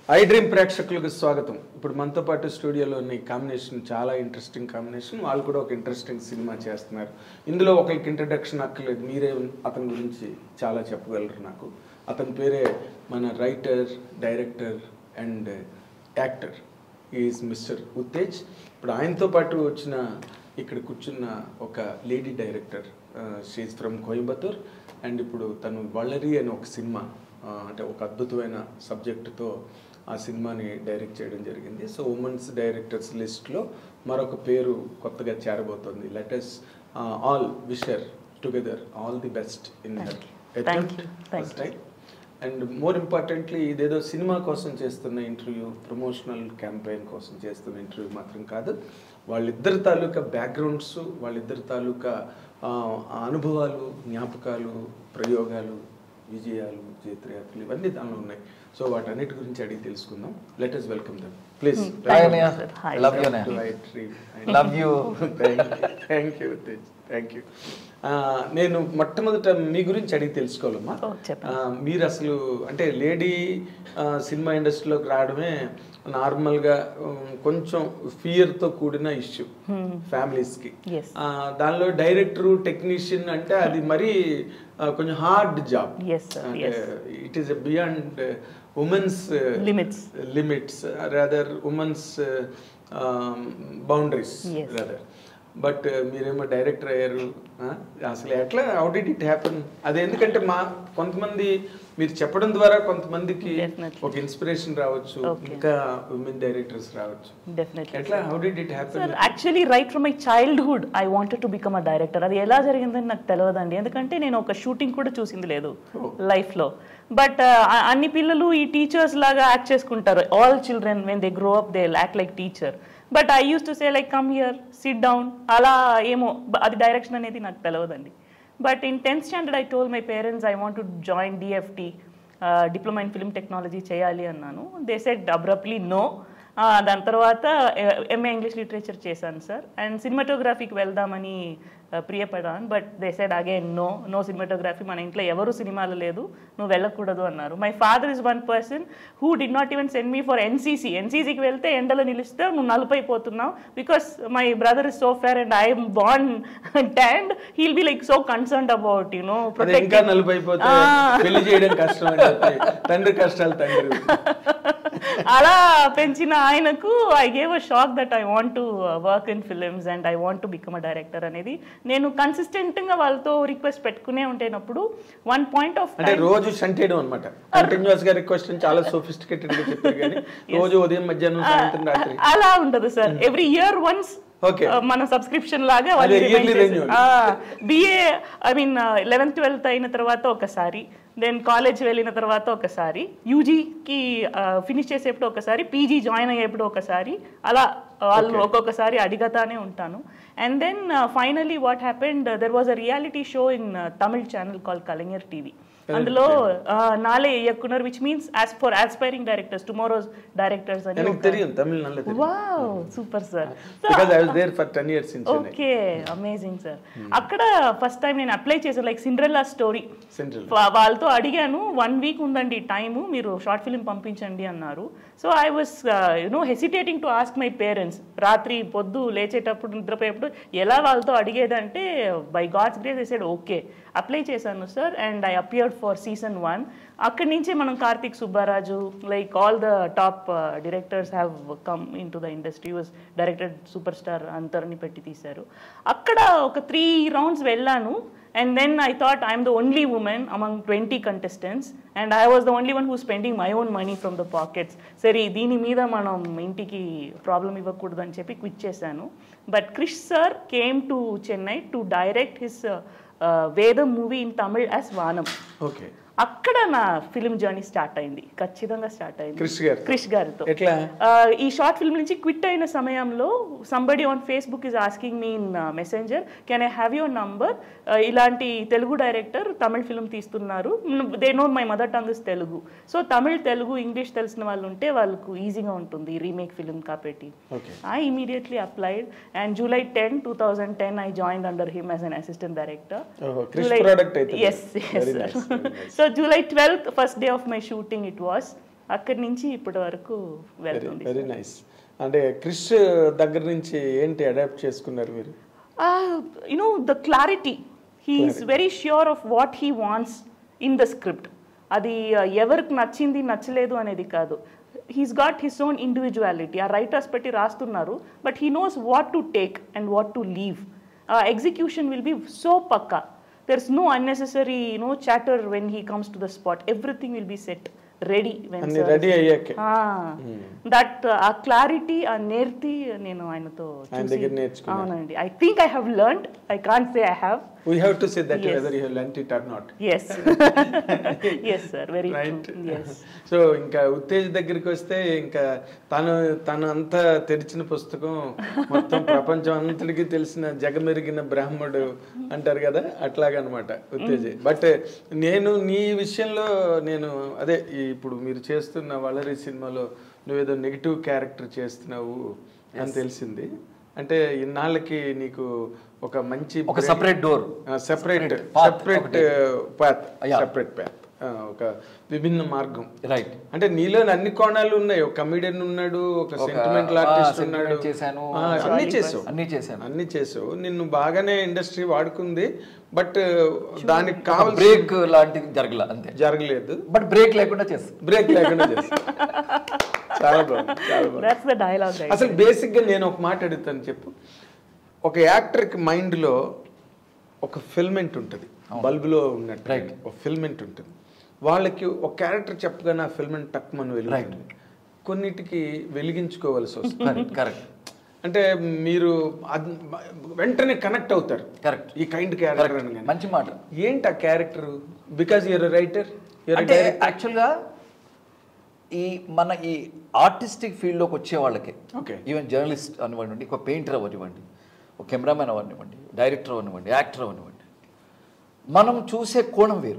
I dream ప్రేక్షకులకు స్వాగతం ఇప్పుడు మనతో పాటు స్టూడియోలోని కాంబినేషన్ చాలా ఇంట్రెస్టింగ్ కాంబినేషన్ వాళ్ళు కూడా ఒక ఇంట్రెస్టింగ్ సినిమా చేస్తున్నారు ఇందులో ఒకరికి ఇంట్రడక్షన్ అక్కర్లేదు మీరే అతని గురించి చాలా చెప్పగలరు నాకు అతని పేరే మన writer director and actor is mister Uttej ఇప్పుడు ఆయనతో పాటు వచ్చిన ఇక్కడ కూర్చున్న ఒక lady director she's from Coimbatore and ఇప్పుడు తను వల్లరి అని ఒక సినిమా ఆ, అంటే ఒక అద్భుతమైన సబ్జెక్టుతో ఆ సినిమాని డైరెక్ట్ చేయడం జరిగింది సో ఉమెన్స్ డైరెక్టర్స్ లిస్ట్లో మరొక పేరు కొత్తగా చేరబోతోంది let's all wish her together all the best in Thank you. Thank you. Thank you. And more importantly ఇదేదో సినిమా కోసం చేస్తున్న ఇంటర్వ్యూ ప్రమోషనల్ క్యాంపెయిన్ కోసం చేస్తున్న ఇంటర్వ్యూ మాత్రం కాదు వాళ్ళిద్దరి తాలూకా బ్యాక్గ్రౌండ్స్ వాళ్ళిద్దరి తాలూకా ఆ, ఆ అనుభవాలు జ్ఞాపకాలు ప్రయోగాలు విజయాలు జయత్రయాత్రలు ఇవన్నీ దానిలో ఉన్నాయి సో వాటన్నిటి గురించి అడిగి తెలుసుకుందాం let us welcome them please Thank Hi, you, Anaya. sir. Hi, Love sir. you, Anaya. Love Love you. Thank you Tej thank you నేను మొట్టమొదట మీ గురించి అడిగి తెలుసుకోవాలమ్మా ఓ, చెప్పండి. ఆ, మీరు అసలు అంటే లేడీ సినిమా ఇండస్ట్రీలోకి రావడమే నార్మల్గా కొంచెం ఫియర్తో కూడిన ఇష్యూ ఫ్యామిలీస్కి Yes. దానిలో డైరెక్టరు టెక్నీషియన్ అంటే అది మరీ ఆ, కొంచెం hard job Yes, sir. Yes. It is beyond women's Limits. Limits rather women's boundaries Yes. Rather but మీరేమో డైరెక్టర్ అయ్యారు ఆ? అసలు ఎట్లా హౌ డిడ్ ఇట్ హ్యాపెన్ అది ఎందుకంటే మా కొంతమంది మీరు చెప్పడం ద్వారా కొంతమందికి Definitely. ఒక ఇన్స్పిరేషన్ రావచ్చు Okay. ఇంకా ఉమెన్ డైరెక్టర్స్ రావచ్చు డెఫినెట్లీ ఎట్లా how did it sir happen actually right from my childhood I wanted to become a director అది ఎలా జరిగిందని నాకు తెలియదండి ఎందుకంటే నేను ఒక షూటింగ్ కూడా చూసింది లేదు Oh. లైఫ్లో బట్ అన్ని పిల్లలు ఈ టీచర్స్ లాగా యాక్ట్ చేసుకుంటారు all children when they grow up they act like teacher but I use to say like come here sit down అలా ఏమో బ- అది డైరెక్షన్ అనేది నాకు తెలియదండి but in tenth standard I told my parents I want to join DFT diploma in film technology చేయాలి అన్నాను they said abruptly no దాని తర్వాత ఎంఏ ఇంగ్లీష్ లిటరేచర్ చేశాను సార్ అండ్ సినిమాటోగ్రఫీకి వెళ్దామని uh, ప్రియపడాను but they said again no no cinematography మన ఇంట్లో ఎవరు సినిమాలు లేదు నువ్వు వెళ్ళకూడదు అన్నారు my father is one person who did not even send me for NCC ఎన్సీసీకి వెళ్తే ఎండలో నిలిస్తే నువ్వు నలుపైపోతున్నావు because my brother is so fair and I'm brown and he'll be like so concerned about you know అదే ఇంకా నలుపు అయిపోతే పెళ్లి చేయడం కష్టం అని చెప్పి తండ్రి కష్టాలు తండ్రి అలా పెంచిన ఆయనకు I gave a shock that I want to work in films and I want to become a director అనేది నేను కన్సిస్టెంట్ గా వాళ్ళతో రిక్వెస్ట్ పెట్టుకునే ఉంటేనప్పుడు వన్ పాయింట్ ఆఫ్ అంటే రోజు షంటేయడం అనమాట కంటిన్యూస్ గా రిక్వెస్ట్ చాలా సోఫిస్టికేటెడ్ గా చెప్పారు కానీ రోజు ఉదయం మధ్యాహ్నం సాయంత్రం రాత్రి అలా ఉండదు sir every year once Okay. మన సబ్స్క్రిప్షన్ లాగా అదే yearly renewal. BA I mean eleventh twelfth అయిన తర్వాత ఒకసారి దెన్ కాలేజ్ వెళ్ళిన తర్వాత ఒకసారి యూజీకి ఫినిష్ చేసేప్పుడు ఒకసారి పీజీ జాయిన్ అయ్యేప్పుడు ఒకసారి అలా వాళ్ళు Okay. ఒక్కొక్కసారి అడిగతానే ఉంటాను and then finally what happened there was a reality show in Tamil channel call Kalaignar TV అందులో uh, Naalaiya Iyakkunar which means as for aspiring directors tomorrow's directors అని எனக்கு தெரியும் தமிழ் நல்ல தெரியும் wow super sir because I was there for 10 years in Chennai okay amazing sir అక్కడ first time నేను apply చేశాను like Cinderella story central వాళ్ళతో అడిగాను వన్ వీక్ ఉందండి టైము మీరు షార్ట్ ఫిల్మ్ పంపించండి అన్నారు so I was you know hesitating to ask my parents రాత్రి పొద్దు లేచేటప్పుడు నిద్రపోయేప్పుడు ఎలా వాళ్ళతో అడిగేదంటే by God's grace I said okay apply చేశాను sir and I appeared for season one అక్కడి నుంచే మనం Karthik Subbaraj like all the top directors have come in to the industry was directed super star అంతర్ని పెట్టి తీశారు అక్కడ ఒక త్రీ రౌండ్స్ వెళ్ళాను and then I thought I'm the only women among twenty contestants and I was the only one who spending my own money from the pockets సరే దీని మీద మనం ఇంటికి ప్రాబ్లం ఇవ్వకూడదు అని చెప్పి క్విట్ చేశాను but Krish sir came to Chennai to direct his Vedam movie in Tamil as Vaanam okay అక్కడ నా ఫిలిం జర్నీ స్టార్ట్ అయింది ఖచ్చితంగా స్టార్ట్ అయింది క్రిష్ గారు క్రిష్ గారితో ఎట్లా ఆ, ఈ షార్ట్ ఫిల్మ్ నుంచి క్విట్ అయిన సమయంలో somebody on Facebook is asking me in messenger can I have your number ఇలాంటి తెలుగు డైరెక్టర్ తమిళ్ ఫిల్మ్ తీస్తున్నారు they know my mother tongue is Telugu so Tamil Telugu English తెలిసిన వాళ్ళు ఉంటే వాళ్ళకు ఈజీగా ఉంటుంది రీమేక్ ఫిల్మ్ కాబట్టి okay I immediately applied and July 10, 2010, I joined under him as an assistant director. Oh, Krish July- product అయితే. Yes, yes. Very sir. nice, very nice. so July 12th, first day of my shooting it was. అక్కడి నుంచి ఇప్పటి వరకు వెళ్తుంది very nice అంటే క్రిష్ దగ్గర నుంచి ఏంటి అడాప్ట్ చేసుకున్నారు మీరు you know the clarity he's very sure of what he wants in the script అది uh, ఎవరికి నచ్చింది నచ్చలేదు అనేది కాదు he's got his own individuality ఆ రైటర్స్ పెట్టి రాస్తున్నారు but he knows what to take and what to leave execution will be so పక్కా there is no unnecessary no chatter when he comes to the spot everything will be set ready when అన్ని రెడీ అయ్యాకే that ఆ clarity ఆ నేర్తి నేను ఆయనతో ఆయన చూసి- దగ్గర నేర్చుకున్నారు. అవునండి I think I have learned I can't say I have we have to say that Yes. Whether you learnt it or not yes yes sir very right yes so ఇంకా ఉత్తేజ్ దగ్గరికి వస్తే ఇంకా తను తను అంతా తెరిచిన పుస్తకం మొత్తం ప్రపంచం అంతటికి తెలిసిన జగమెరిగిన బ్రాహ్మడు అంటారు కదా అట్లాగనమాట ఉత్తేజ్ బట్ నేను నీ విషయంలో నేను అదే ఈ ఇప్పుడు మీరు చేస్తున్న వలరి సినిమాలో నువ్వేదో నెగిటివ్ క్యారెక్టర్ చేస్తున్నావు అని తెలిసింది అంటే ఇన్నాళ్ళకి నీకు ఒక మంచి ఒక separate door. Separate Separate path separate ఒకటి. Path Yeah. సెపరేట్ పాత్ ఒక విభిన్న మార్గం రైట్ అంటే నీలో అన్ని కోణాలు ఉన్నాయి ఒక కమిడియన్ ఉన్నాడు ఒక ఒక, సెంటిమెంటల్ ఆ, ఆర్టిస్ట్ sentiment ఉన్నాడు చేశాను. ఆ, అన్ని చేసావు అన్నీ చేశాను అన్ని చేసావు నిన్ను బాగానే ఇండస్ట్రీ వాడుకుంది బట్ దానికి ఒక కావాల్సిన బ్రేక్ లాంటిది జరగల అంతే జరగలేదు బట్ బ్రేక్ లేకుండా చేస్తాం బ్రేక్ లేకుండా చేసావు చాలా బాగుంది చాలా బాగుంది దట్స్ ద డైలాగ్ అసలు బేసిక్ గా నేను ఒక మాట అడుగుతాను చెప్పు ఒక యాక్టర్కి మైండ్ లో ఒక ఫిల్మెంట్ ఉంటుంది బల్బులో ఉన్నట్టు Right. ఒక ఫిల్మెంట్ ఉంటుంది వాళ్ళకి ఒక క్యారెక్టర్ చెప్పగానే ఆ ఫిల్మెంట్ టక్మని వెలుగుతుంది కొన్నిటికి వెలిగించుకోవాల్సి వస్తుంది కరెక్ట్ కరెక్ట్ అంటే మీరు అద్- వెంటనే కనెక్ట్ అవుతారు Correct. ఈ కైండ్ క్యారెక్టర్ కరెక్ట్ అనగానే మంచి మాట ఏంటి ఆ క్యారెక్టర్ బికాజ్ యూర్ రైటర్ అంటే యాక్చువల్గా ఈ మన ఈ ఆర్టిస్టిక్ ఫీల్డ్లోకి వచ్చే వాళ్ళకి Okay. ఈవెన్ జర్నలిస్ట్ అనివ్వండి ఒక పెయింటర్ అవనివ్వండి ఒక కెమెరామెన్ అవనివ్వండి డైరెక్టర్ అవనివ్వండి యాక్టర్ అవనివ్వండి మనం చూసే కోణం వేరు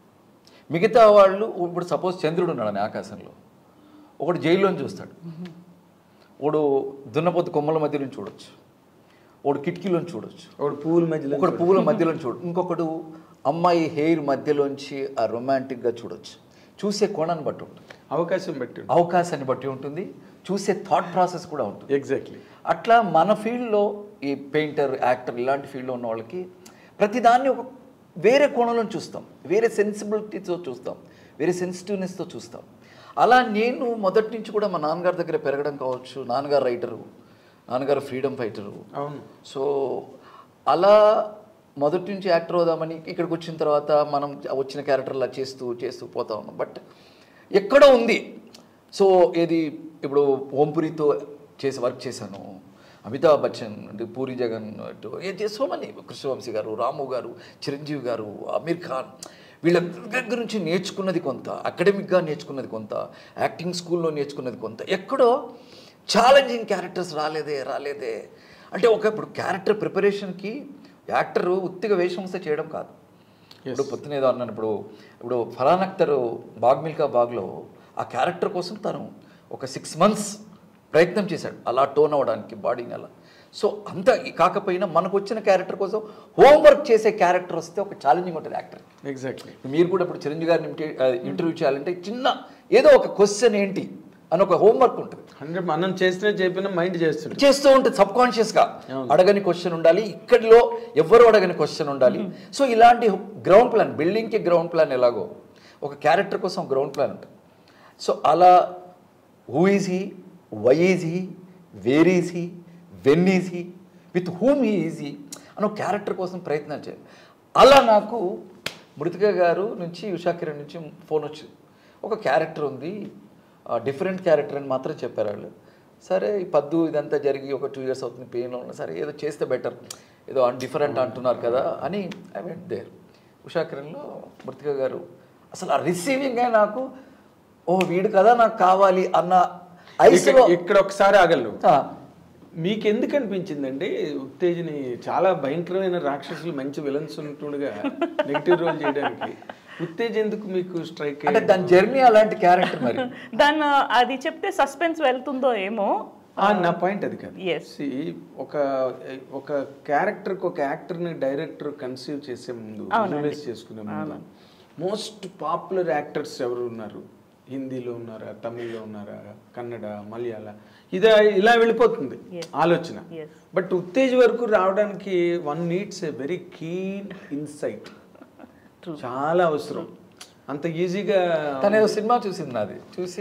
మిగతా వాళ్ళు ఇప్పుడు సపోజ్ చంద్రుడు ఉన్నాడని ఆకాశంలో ఒకడు జైల్లోని చూస్తాడు ఒకడు దున్నపోతు కొమ్మల మధ్య నుంచి చూడొచ్చు ఒకడు కిటికీలోని చూడొచ్చు ఒకడు పువ్వుల మధ్యలో ఒకడు పువ్వుల మధ్యలో చూడు ఇంకొకడు అమ్మాయి హెయిర్ మధ్యలోంచి ఆ రొమాంటిక్గా చూడొచ్చు చూసే కోణాన్ని బట్టి ఉంటుంది అవకాశం పెట్టి అవకాశాన్ని బట్టి ఉంటుంది చూసే థాట్ ప్రాసెస్ కూడా ఉంటుంది ఎగ్జాక్ట్లీ అట్లా మన ఫీల్డ్లో ఈ పెయింటర్ యాక్టర్ ఇలాంటి ఫీల్డ్లో ఉన్న వాళ్ళకి ప్రతిదాన్ని ఒక వేరే కోణంలో చూస్తాం వేరే సెన్సిబిలిటీతో చూస్తాం వేరే సెన్సిటివ్నెస్తో చూస్తాం అలా నేను మొదటి నుంచి కూడా మా నాన్నగారి దగ్గర పెరగడం కావచ్చు నాన్నగారు రైటరు నాన్నగారు ఫ్రీడమ్ ఫైటరు అవును సో అలా మొదటి నుంచి యాక్టర్ అవుదామని ఇక్కడికి వచ్చిన తర్వాత మనం వచ్చిన క్యారెక్టర్లా చేస్తూ చేస్తూ పోతా ఉన్నాం బట్ ఎక్కడో ఉంది సో ఏది ఇప్పుడు ఓంపురితో చేసి వర్క్ చేశాను అమితాబ్ బచ్చన్ అంటే పూరి జగన్ అటు సో మనీ కృష్ణవంశీ గారు రాము గారు చిరంజీవి గారు అమీర్ ఖాన్ వీళ్ళ దగ్గర నుంచి నేర్చుకున్నది కొంత అకాడమిక్గా నేర్చుకున్నది కొంత యాక్టింగ్ స్కూల్లో నేర్చుకున్నది కొంత ఎక్కడో ఛాలెంజింగ్ క్యారెక్టర్స్ రాలేదే రాలేదే అంటే ఒక ఇప్పుడు క్యారెక్టర్ ప్రిపరేషన్కి యాక్టర్ ఉత్తిగా వేషం వస్తే చేయడం కాదు ఇప్పుడు పొద్దున ఏదో అన్నాను ఇప్పుడు ఇప్పుడు ఫలాన్ అఖ్తర్ బాగ్ మిల్కా బాగ్లో ఆ క్యారెక్టర్ కోసం తను ఒక సిక్స్ మంత్స్ ప్రయత్నం చేశాడు అలా టోన్ అవ్వడానికి బాడీని అలా సో అంత కాకపోయినా మనకు వచ్చిన క్యారెక్టర్ కోసం హోంవర్క్ చేసే క్యారెక్టర్ వస్తే ఒక ఛాలెంజింగ్ ఉంటుంది యాక్టర్ ఎగ్జాక్ట్లీ మీరు కూడా ఇప్పుడు చిరంజీవి గారిని ఇంటర్వ్యూ చేయాలంటే చిన్న ఏదో ఒక క్వశ్చన్ ఏంటి అని ఒక హోంవర్క్ ఉంటుంది అంటే మనం చేసిన చెప్పిన మైండ్ చేస్తుంటాం చేస్తూ ఉంటుంది సబ్ కాన్షియస్గా అడగని క్వశ్చన్ ఉండాలి ఇక్కడిలో ఎవ్వరు అడగని క్వశ్చన్ ఉండాలి సో ఇలాంటి గ్రౌండ్ ప్లాన్ బిల్డింగ్కి గ్రౌండ్ ప్లాన్ ఎలాగో ఒక క్యారెక్టర్ కోసం గ్రౌండ్ ప్లాన్ ఉంటుంది సో అలా who is he why is he where is he when is he with whom he is he అని ఒక క్యారెక్టర్ కోసం ప్రయత్నం చేయాలి అలా నాకు మృతిక గారు నుంచి ఉషా కిరణ్ నుంచి ఫోన్ వచ్చింది ఒక క్యారెక్టర్ ఉంది డిఫరెంట్ క్యారెక్టర్ అని మాత్రం చెప్పారు వాళ్ళు సరే ఈ పద్దు ఇదంతా జరిగి ఒక టూ ఇయర్స్ అవుతుంది పెయిన్లో ఉన్నా సరే ఏదో చేస్తే బెటర్ ఏదో డిఫరెంట్ అంటున్నారు కదా అని ఐ వెంట్ దేర్ ఉషా కిరణ్లో మృతిక గారు అసలు ఆ రిసీవింగే నాకు ఓ వీడు కదా నాకు కావాలి అన్న ఐస్లో ఇక్కడ- ఇక్కడ ఒకసారి ఆగలు మీకు ఎందుకు అనిపించిందండి ఉత్తేజని చాలా భయంకరమైన రాక్షసులు మంచి విలన్స్ ఉన్నట్టుగా నెగిటివ్ రోల్ చేయడానికి ఉత్తేజ్ ఎందుకు మీకు స్ట్రైక్ అంటే దాని జర్నీ అలాంటి క్యారెక్టర్ మరి దాన్ని అది చెప్తే సస్పెన్స్ వెళ్తుందో ఏమో నా పాయింట్ అది కాదు Yes. See, ఒక ఒక క్యారెక్టర్కి ఒక యాక్టర్ని డైరెక్టర్ కన్సీవ్ చేసే ముందు అవునండి. విజువలైజ్ చేసుకునే ముందు మోస్ట్ పాపులర్ యాక్టర్స్ ఎవరు ఉన్నారు హిందీలో ఉన్నారా తమిళ్లో ఉన్నారా కన్నడ మలయాళ ఇదే ఇలా వెళ్ళిపోతుంది Yes. ఆలోచన Yes. బట్ ఉత్తేజ్ వరకు రావడానికి one needs a very keen insight True. చాలా అవసరం అంత ఈజీగా తను ఏదో సినిమా చూసింది నాది చూసి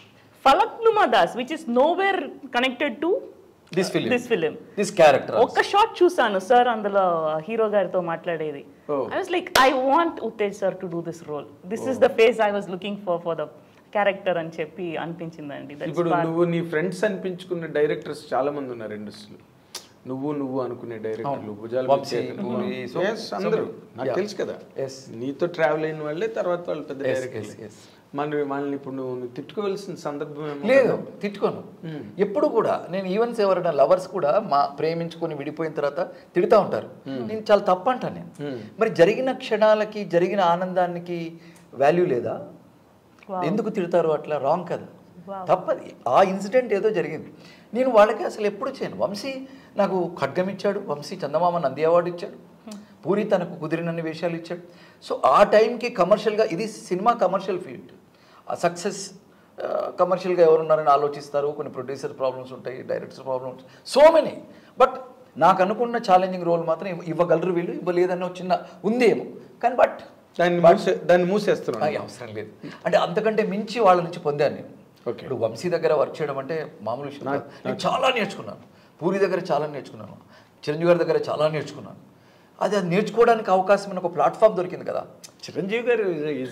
Falak Das which is nowhere connected to this film this film this character ఒక్క షాట్ చూసాను సార్ అందులో హీరో గారితో మాట్లాడేది Oh. I was like I want Uttej sir to do this role this is the face I was looking for for the character అని చెప్పి అనిపించిందండి That's ఇప్పుడు part- నువ్వు నీ ఫ్రెండ్స్ అనిపించుకున్న డైరెక్టర్స్ చాలా మంది ఉన్నారు ఇండస్ట్రీలో నువ్వు నువ్వు అనుకునే డైరెక్టర్లు అవును. భుజాల వంశీ, పూరి, so- Yes, అందరూ so- నాకు Yeah. తెలుసు కదా Yes. నీతో ట్రావెల్ అయిన వాళ్ళే తర్వాత వాళ్ళు పెద్ద Yes, డైరెక్టర్లు yes, yes. మన వాళ్ళని ఇప్పుడు నువ్వు నువ్వు తిట్టుకోవాల్సిన సందర్భం ఏమో లేదు కదా? తిట్టుకోను ఎప్పుడు కూడా నేను ఈవెన్స్ ఎవరైనా లవర్స్ కూడా మా ప్రేమించుకొని విడిపోయిన తర్వాత తిడుతూ ఉంటారు నేను చాలా తప్పు అంటాను నేను మరి జరిగిన క్షణాలకి జరిగిన ఆనందానికి వాల్యూ లేదా Wow. ఎందుకు తిడతారు అట్లా రాంగ్ కదా Wow. తప్పది ఆ ఇన్సిడెంట్ ఏదో జరిగింది నేను వాళ్ళకి అసలు ఎప్పుడు చేయను వంశీ నాకు ఖడ్గం ఇచ్చాడు వంశీ చందమామ నంది అవార్డు ఇచ్చాడు పూరి తనకు కుదిరినన్ని వేషాలు ఇచ్చాడు సో ఆ టైంకి కమర్షియల్గా ఇది సినిమా కమర్షియల్ ఫీల్డ్ ఆ సక్సెస్ కమర్షియల్గా ఎవరున్నారని ఆలోచిస్తారు కొన్ని ప్రొడ్యూసర్ ప్రాబ్లమ్స్ ఉంటాయి director problems so many but నాకు అనుకున్న ఛాలెంజింగ్ రోల్ మాత్రం ఇవ్వ- ఇవ్వగలరు వీళ్ళు ఇవ్వలేదన్న ఒక చిన్న ఉందేమో కానీ బట్ దాన్ని మూసే దాన్ని మూసేస్తున్నాను ఆ, అవసరం లేదు అంటే అంతకంటే మించి వాళ్ళ నుంచి పొందాను నేను Okay. ఇప్పుడు వంశీ దగ్గర వర్క్ చేయడం అంటే మామూలు విషయం కాదు. నేను చాలా నేర్చుకున్నాను పూరి దగ్గర చాలా నేర్చుకున్నాను చిరంజీవి గారి దగ్గర చాలా నేర్చుకున్నాను అది అది నేర్చుకోవడానికి అవకాశం ఒక ప్లాట్ఫామ్ దొరికింది కదా చిరంజీవి గారు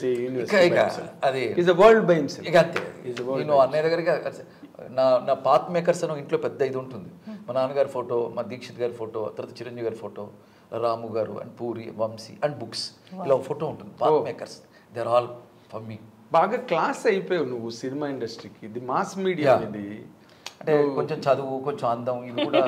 ఇక ఇక అది is a world by himself ఇక అంతే He's a world నేను అన్నయ్య దగ్గరికి నా నా పాత్ మేకర్స్ అని ఒక ఇంట్లో పెద్ద ఇది ఉంటుంది మా నాన్నగారి ఫోటో మా దీక్షిత్ గారి ఫోటో తర్వాత చిరంజీవి గారి ఫోటో రాము గారు and Puri Vamsi and books ఇలా ఒక ఫోటో ఉంటుంది path Oh. Makers they are all for me బాగా క్లాస్ అయిపోయావు నువ్వు సినిమా ఇండస్ట్రీకి ఇది మాస్ మీడియా Yeah. ఇది అంటే కొంచెం చదువు కొంచెం అందం ఇది కూడా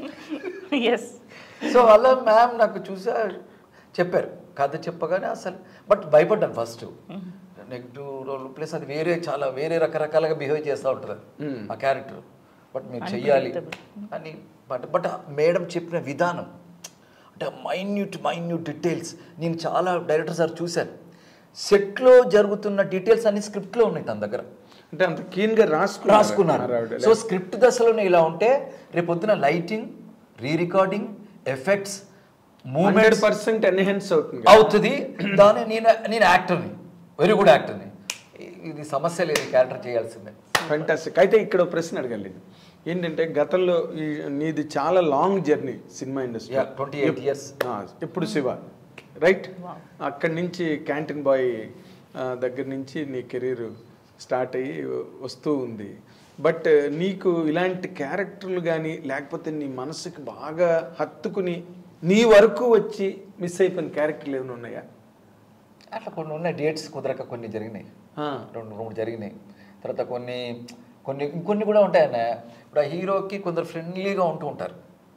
ఎస్ సో అలా మ్యామ్ నాకు చూసా చెప్పారు కథ చెప్పగానే అసలు బట్ భయపడ్డాను ఫస్ట్ నెగిటివ్ రోల్ ప్లస్ అది వేరే చాలా వేరే రకరకాలుగా బిహేవ్ చేస్తూ ఉంటుంది అది, ఆ క్యారెక్టర్ బట్ మీరు చెయ్యాలి అని బట్ బట్ మేడం చెప్పిన విధానం అంటే మైన్యూట్ మైన్యూట్ డీటెయిల్స్ నేను చాలా డైరెక్టర్ సార్ చూశాను సెట్లో జరుగుతున్న డీటెయిల్స్ అన్ని స్క్రిప్ట్లో ఉన్నాయి తన దగ్గర అంటే అంత keen గా రాసుకున్నారు రాసుకున్నారు ఆవిడ. సో స్క్రిప్ట్ దశలోనే ఇలా ఉంటే రేపొద్దున lighting re recording effects hundred moments percent enhance అవుతుంది కదా. అవుతుంది దాని నేను నేను యాక్టర్ని వెరీ గుడ్ యాక్టర్ని ఇది సమస్య లేదు క్యారెక్టర్ చేయాల్సిందే ఫెంటాస్టిక్ అయితే ఇక్కడ ఒక ప్రశ్న అడగాలి ఏంటంటే గతంలో ఈ నీది చాలా long journey cinema industry Yeah, 28 years. ఇప్పుడు శివ రైట్ అక్కడి నుంచి క్యాంటీన్ బాయ్ దగ్గర నుంచి నీ కెరీర్ స్టార్ట్ అయ్యి వస్తూ ఉంది బట్ నీకు ఇలాంటి క్యారెక్టర్లు కానీ లేకపోతే నీ మనసుకి బాగా హత్తుకుని నీ వరకు వచ్చి మిస్ అయిపోయిన క్యారెక్టర్లు ఏమైనా ఉన్నాయా అట్లా కొన్ని ఉన్నాయి డేట్స్ కుదరక కొన్ని జరిగినాయి ఆ, రెండు మూడు జరిగినాయి తర్వాత కొన్ని కొన్ని ఇంకొన్ని కూడా ఉంటాయన్న ఇప్పుడు ఆ హీరోకి కొందరు ఫ్రెండ్లీగా ఉంటూ ఉంటారు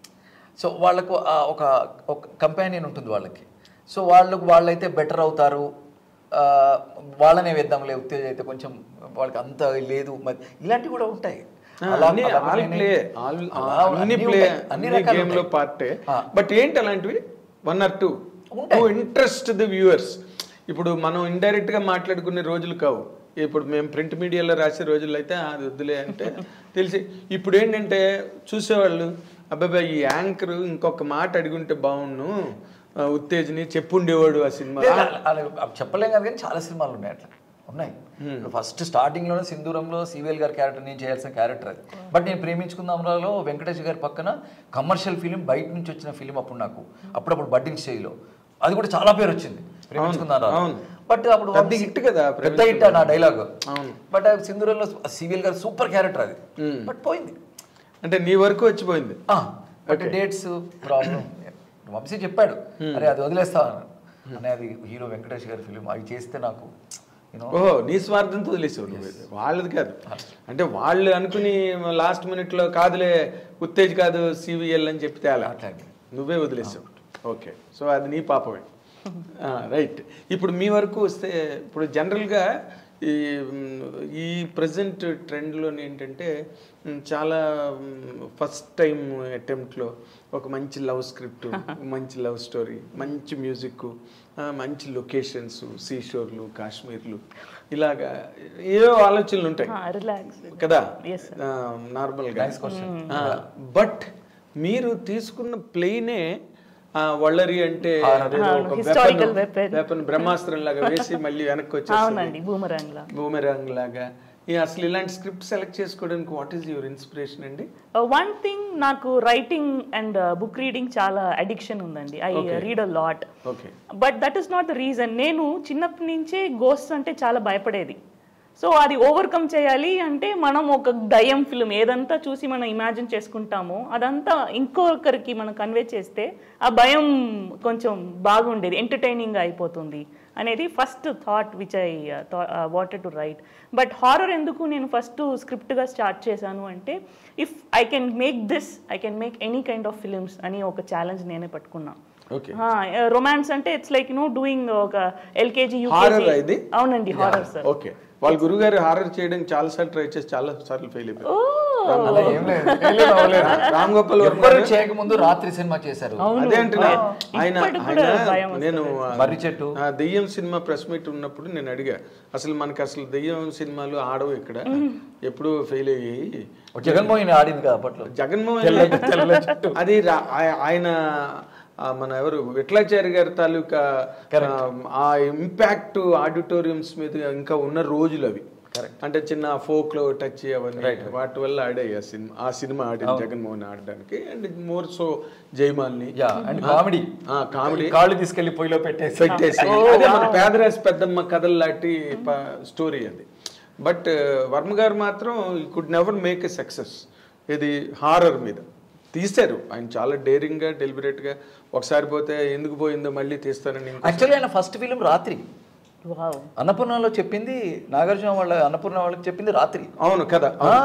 సో వాళ్ళకు ఆ ఒక ఒక కంపానియన్ ఉంటుంది వాళ్ళకి సో వాళ్ళకు వాళ్ళైతే బెటర్ అవుతారు ఆ, వాళ్ళనే వేద్దాంలే ఉత్తేజ అయితే కొంచెం వాళ్ళకి అంత లేదు మరి ఇలాంటివి కూడా ఉంటాయి ఆ, అలా- అన్ని అలా ఆల్ నేను- ప్లే ఆల్ అలా అన్ని అన్నీ ప్లే ఉంటాయి. అన్ని అన్ని రకాలు గేమ్ లో ఉంటాయి. పార్టే ఆ. బట్ ఏంటి అలాంటివి వన్ ఆర్ టూ ఉంటాయి. టూ ఇంట్రెస్ట్ ది వ్యూవర్స్ ఇప్పుడు మనం ఇండైరెక్ట్ గా మాట్లాడుకునే రోజులు కావు ఇప్పుడు మేము ప్రింట్ మీడియాలో రాసే రోజుల్లో అయితే "ఆ, అది వద్దులే అంటే తెలిసి ఇప్పుడు ఏంటంటే చూసేవాళ్ళు అబ్బాయి ఈ యాంకర్ ఇంకొక మాట అడిగుంటే బాగుండు ఆ, ఉత్తేజని చెప్పుండేవాడు ఆ సినిమా లేదు, అలా- అలా చెప్పలేం కదా కానీ చాలా సినిమాలు ఉన్నాయి అట్లా ఉన్నాయి ఫస్ట్ స్టార్టింగ్ లోనే సింధూరంలో సివిఎల్ గారి క్యారెక్టర్ నేను చేయాల్సిన క్యారెక్టర్ అది బట్ నేను ప్రేమించుకుందాంలో వెంకటేష్ గారి పక్కన కమర్షియల్ ఫిలిం బయట నుంచి వచ్చిన ఫిలిం అప్పుడు నాకు అప్పుడప్పుడు బడ్డింగ్ స్టేజ్లో అది కూడా చాలా పేరు వచ్చింది ప్రేమించుకుందాం అవును. బట్ అప్పుడు పెద్ద వంశీ- hit కదా పెద్ద హిట్ నా డైలాగ్ అవును. బట్ సింధూరంలో సివిఎల్ గారు సూపర్ క్యారెక్టర్ అది బట్ పోయింది అంటే నీ వరకు వచ్చిపోయింది బట్ డేట్స్ ప్రాబ్లం వంశీ చెప్పాడు అరే అది వదిలేస్తా అన్నాడు. అనే అది హీరో వెంకటేష్ గారి ఫిలిం అవి చేస్తే నాకు యూనో ఓహో నీ స్వార్థంతో వదిలేసావు నువ్వు ఇది. వాళ్ళది కాదు అంటే వాళ్ళు అనుకుని లాస్ట్ మినిట్ లో కాదులే ఉత్తేజ్ కాదు సివిఎల్ అని చెప్తే అలా అట్లాగే. నువ్వే వదిలేసావు ఓకే సో అది నీ పాపమే రైట్ ఇప్పుడు మీ వరకు వస్తే ఇప్పుడు జనరల్గా ఈ మ్, ఈ ప్రజెంట్ ట్రెండ్లో ఏంటంటే మ్, చాలా ఫస్ట్ టైం అటెంప్ట్లో ఒక మంచి లవ్ స్క్రిప్ట్ మంచి లవ్ స్టోరీ మంచి మ్యూజిక్ మంచి లొకేషన్స్ సీషోర్లు కాశ్మీర్లు ఇలాగా ఏవో ఆలోచనలు ఉంటాయి రిలాక్స్ కదా Yes, sir. నార్మల్గా బట్ మీరు తీసుకున్న ప్లేనే వళ్ళరి అంటే అదేదో అవును, ఒక historical weapon, weapon. weapon బ్రహ్మాస్త్రం లాగా వేసి మళ్ళీ వెనక్కి వచ్చేస్తుంది అవునండి బూమరాంగ్ లా బూమెరాంగ్ లాగా ఈ అసలు ఇలాంటి స్క్రిప్ట్ సెలెక్ట్ చేసుకోవడానికి వాట్ ఈస్ యువర్ ఇన్స్పిరేషన్ అండి వన్ థింగ్ నాకు రైటింగ్ అండ్ బుక్ రీడింగ్ చాలా అడిక్షన్ ఉందండి I read a lot okay but that is not the reason నేను చిన్నప్పటి నుంచే గోస్ట్ అంటే చాలా భయపడేది సో అది ఓవర్కమ్ చేయాలి అంటే మనం ఒక దయ్యం ఫిల్మ్ ఏదంతా చూసి మనం ఇమాజిన్ చేసుకుంటామో అదంతా ఇంకొకరికి మనం కన్వే చేస్తే ఆ భయం కొంచెం బాగుండేది ఎంటర్టైనింగ్ అయిపోతుంది అనేది first thought which I wanted to write but horror ఎందుకు నేను ఫస్ట్ స్క్రిప్ట్గా స్టార్ట్ చేశాను అంటే if I can make this I can make any kind of films అని ఒక ఛాలెంజ్ నేనే పట్టుకున్నా ఓకే రొమాన్స్ అంటే ఇట్స్ లైక్ నో డూయింగ్ ఒక ఎల్కేజీ Horror ఆ ఇది? అవునండి హారర్ సార్ ఓకే వాళ్ళ గురుగారు హారర్ చేయడానికి చాలా సార్లు ట్రై చేసి చాలా సార్లు ఫెయిల్ అయిపోయారు అలా ఏం లేదు ఏం లేదు, అవ్వలేదు. రామ్ గోపాల్ వర్మ ఎవ్వరు గారు- చేయకముందు రాత్రి సినిమా చేశారు అదే అంటున్నా ఆయన ఇప్పటికి కూడా ఆయన భయం వస్తుంది. నేను ఆ, మర్రి చెట్టు. ఆ దెయ్యం సినిమా ప్రెస్ మీట్ ఉన్నప్పుడు నేను అడిగా అసలు మనకి అసలు దెయ్యం సినిమాలు ఆడవు ఇక్కడ ఎప్పుడు ఫెయిల్ అయ్యి జగన్మోహన్ ఆడింది కదా అప్పట్లో జగన్మోహన్ అది రా- ఆయ- ఆయన ఆ, మన ఎవరు విఠలాచారి గారి తాలూకా ఆ, ఆ ఇంపాక్ట్ ఆడిటోరియంస్ మీద ఇంకా ఉన్న రోజులు అవి అంటే చిన్న ఫోక్ లో టచ్ అవన్నీ వాటి వల్ల ఆడాయి ఆ సినిమా ఆ సినిమా ఆడింది జగన్మోహన్ ఆడడానికి అండ్ మోర్ సో జయమాల్ని యా అండ్ కామెడీ కామెడీ కాళ్ళు తీసుకెళ్లి పొయ్యిలో పెట్టేసి పెట్టేసి అదే మన పేదరాశి పెద్దమ్మ కథలు లాంటి స్టోరీ అది బట్ వర్మ గారు మాత్రం ఈ could never make a success ఇది హారర్ మీద తీశారు ఆయన చాలా డేరింగ్ గా డెలిబరేట్ గా ఒకసారి పోతే ఎందుకు పోయిందో మళ్ళీ తీస్తానని ఇంకో- యాక్చువల్లీ ఆయన ఫస్ట్ ఫిలిం రాత్రి వావ్ అన్నపూర్ణలో చెప్పింది నాగార్జున వాళ్ళ అన్నపూర్ణ వాళ్ళకి చెప్పింది రాత్రి అవును కదా ఆ,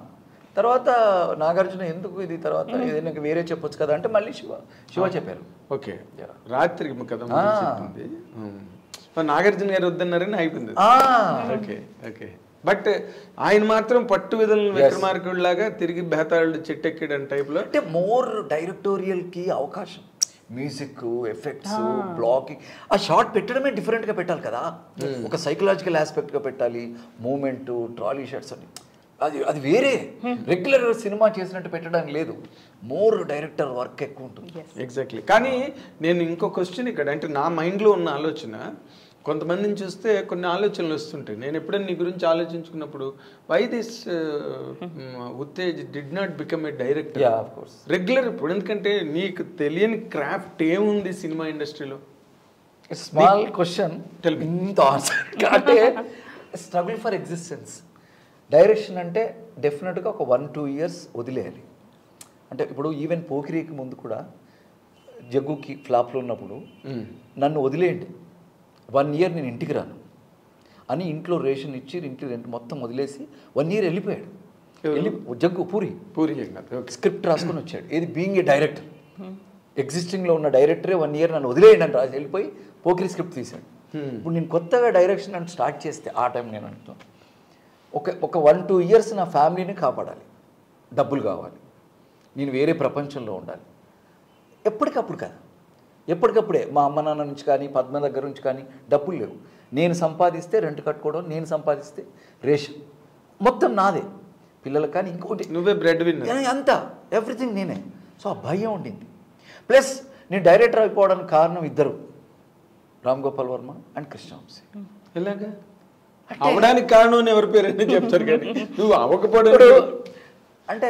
తర్వాత నాగార్జున ఎందుకు ఇది తర్వాత ఏదైనా ఇంకా వేరే చెప్పొచ్చు కదా అంటే మళ్ళీ శివ శివ చెప్పారు ఓకే రాత్రికి కదా మనం చెప్పింది ఉమ్. మరి నాగార్జున గారు వద్దన్నారని అయిపోయింది ఆ, ఓకే ఓకే బట్ ఆయన మాత్రం పట్టు విధులను విక్రమార్కుడిలాగా తిరిగి బేతాళుడు చెట్టెక్కిడని టైప్ లో అంటే మోర్ డైరెక్టోరియల్ కి అవకాశం మ్యూజిక్ ఎఫెక్ట్స్ బ్లాకింగ్ ఆ షార్ట్ పెట్టడమే different గా పెట్టాలి కదా ఒక సైకలాజికల్ గా పెట్టాలి మూమెంట్ ట్రాలీ షాట్స్ అని అది అది వేరే రెగ్యులర్ సినిమా చేసినట్టు పెట్టడానికి లేదు మోర్ డైరెక్టర్ వర్క్ ఎక్కువ ఉంటుంది ఎగ్జాక్ట్లీ కానీ నేను ఇంకో క్వశ్చన్ ఇక్కడ అంటే నా మైండ్లో ఉన్న ఆలోచన కొంతమందిని చూస్తే కొన్ని ఆలోచనలు వస్తుంటాయి నేను ఎప్పుడైనా నీ గురించి ఆలోచించుకున్నప్పుడు why this Uttej did not become a director yeah of course regular ఇప్పుడు ఎందుకంటే నీకు తెలియని క్రాఫ్ట్ ఏముంది సినిమా ఇండస్ట్రీలో స్మాల్ క్వశ్చన్ Tell me. ఇంత ఆన్సర్ అంటే స్ట్రగుల్ ఫర్ ఎగ్జిస్టెన్స్ డైరెక్షన్ అంటే డెఫినెట్గా ఒక వన్ టూ ఇయర్స్ వదిలేయాలి అంటే ఇప్పుడు ఈవెన్ పోకిరీకి ముందు కూడా జగ్గుకి ఫ్లాప్లో ఉన్నప్పుడు నన్ను వదిలేయండి వన్ ఇయర్ నేను ఇంటికి రాను అని ఇంట్లో రేషన్ ఇచ్చి ఇంటి రెంట్ మొత్తం వదిలేసి వన్ ఇయర్ వెళ్ళిపోయాడు వెళ్ళి జగ్గు పూరి పూరి జగన్నాథ్ ఓకే స్క్రిప్ట్ రాసుకొని వచ్చాడు ఏది బీయింగ్ ఏ డైరెక్టర్ ఎగ్జిస్టింగ్లో ఉన్న డైరెక్టరే వన్ ఇయర్ నన్ను వదిలేయండి అని రాసి వెళ్ళిపోయి పోకిరి స్క్రిప్ట్ తీశాడు ఇప్పుడు నేను కొత్తగా డైరెక్షన్ అని స్టార్ట్ చేస్తే ఆ టైం నేను అంటున్నాను ఒక ఒక వన్ టూ ఇయర్స్ నా ఫ్యామిలీని కాపాడాలి డబ్బులు కావాలి నేను వేరే ప్రపంచంలో ఉండాలి ఎప్పటికప్పుడు కదా ఎప్పటికప్పుడే మా అమ్మ నాన్న నుంచి కానీ పద్మ దగ్గర నుంచి కానీ డబ్బులు లేవు నేను సంపాదిస్తే రెంట్ కట్టుకోవడం నేను సంపాదిస్తే రేషన్ మొత్తం నాదే పిల్లలకు కానీ ఇంకోటి నువ్వే బ్రెడ్ విన్నర్ ఏ, అంతా ఎవ్రీథింగ్ నేనే సో ఆ భయం ఉండింది ప్లస్ నేను డైరెక్టర్ అయిపోవడానికి కారణం ఇద్దరు రామ్ గోపాల్ వర్మ అండ్ కృష్ణవంశీ ఎలాగా అవడానికి కారణం అని ఎవరి పేరు అని చెప్తారు కానీ నువ్వు అవ్వకపోవడం ఇప్పుడు అంటే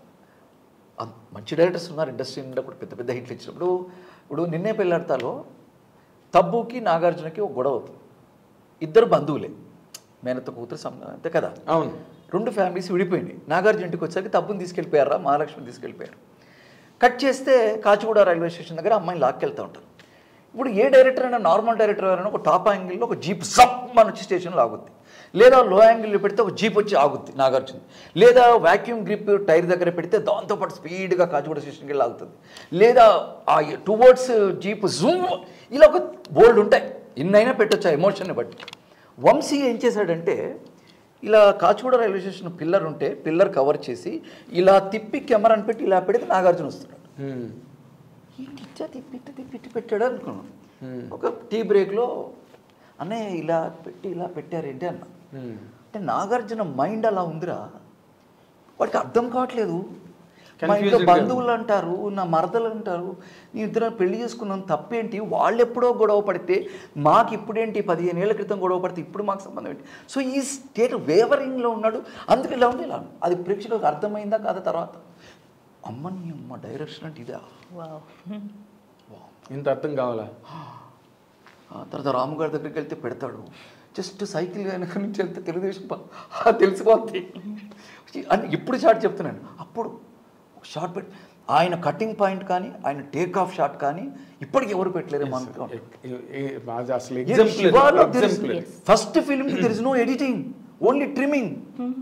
అం- మంచి డైరెక్టర్స్ ఉన్నారు ఇండస్ట్రీ నిండా కూడా పెద్ద పెద్ద హిట్లు ఇచ్చినప్పుడు ఇప్పుడు నిన్నే పెళ్ళాడతాలో తబ్బుకి నాగార్జునకి ఒక గొడవ అవుతుంది ఇద్దరు బంధువులే మేనత్త కూతురు సమ్ అంతే కదా అవును రెండు ఫ్యామిలీస్ విడిపోయింది నాగార్జున ఇంటికి వచ్చాక తప్పుని తీసుకెళ్ళిపోయారా మహాలక్ష్మి తీసుకెళ్ళిపోయారు కట్ చేస్తే కాచిగూడ రైల్వే స్టేషన్ దగ్గర అమ్మాయిని లాక్కెళ్తూ ఉంటారు ఇప్పుడు ఏ డైరెక్టర్ అయినా నార్మల్ డైరెక్టర్ అయినా ఒక టాప్ యాంగిల్లో ఒక జీప్ సప్ మన వచ్చి స్టేషన్లో ఆగుద్ది లేదా లో యాంగిల్లో పెడితే ఒక జీప్ వచ్చి ఆగుద్ది నాగార్జున లేదా వాక్యూమ్ గ్రిప్ టైర్ దగ్గర పెడితే దాంతోపాటు స్పీడ్గా కాచిగూడ స్టేషన్కి వెళ్ళి ఆగుతుంది లేదా ఆ టువర్డ్స్ జీప్ జూమ్ ఇలా ఒక బోల్డ్ ఉంటాయి ఇన్నైనా పెట్టొచ్చు ఆ ఎమోషన్ని బట్టి వంశీ ఏం చేశాడంటే ఇలా కాచిగూడ రైల్వే స్టేషన్ పిల్లర్ ఉంటే పిల్లర్ కవర్ చేసి ఇలా తిప్పి కెమెరాని పెట్టి ఇలా పెడితే నాగార్జున వస్తున్నాడు మ్మ్. ఏంటి ఇట్టా తిప్పి ఇట్టా తిప్పి ఇట్ట పెట్టాడు అనుకున్నాను ఒక టీ బ్రేక్లో అన్నయ్య ఇలా పెట్టి ఇలా పెట్టారేంటి అన్న మ్మ్. అంటే నాగార్జున మైండ్ అలా ఉందిరా వాడికి అర్థం కావట్లేదు మా ఇంట్లో Confused గా బంధువులు అంటారు నా మరదలు అంటారు నీ ఇద్దరు పెళ్లి చేసుకున్నాం తప్పేంటి వాళ్ళు ఎప్పుడో గొడవ పడితే మాకు ఇప్పుడేంటి పదిహేను ఏళ్ల క్రితం గొడవ పడితే ఇప్పుడు మాకు సంబంధం ఏంటి సో ఈ స్టేట్ వేవరింగ్లో ఉన్నాడు అందుకు ఇలా ఉంది ఇలా ఉంది. అది ప్రేక్షకులకు అర్థమైందా కాదా తర్వాత అమ్మ నీ అమ్మ డైరెక్షన్ అంటే ఇదా వావ్ ఇంత అర్థం కావాలా ఆ తర్వాత రాము గారి దగ్గరికి వెళ్తే పెడతాడు జస్ట్ సైకిల్ వెనక నుంచి వెళ్తే తెలుగుదేశం పా- ఆ తెలిసిపోద్ది అని ఇప్పుడు షార్ట్ చెప్తున్నాను అప్పుడు షార్ట్ పెట్టి ఆయన కటింగ్ పాయింట్ కానీ ఆయన టేక్ ఆఫ్ షాట్ కానీ ఇప్పటికి ఎవరు పెట్టలేరు మనకు ఏ- ఏ- అది అసలు example example first film there is no editing only trimming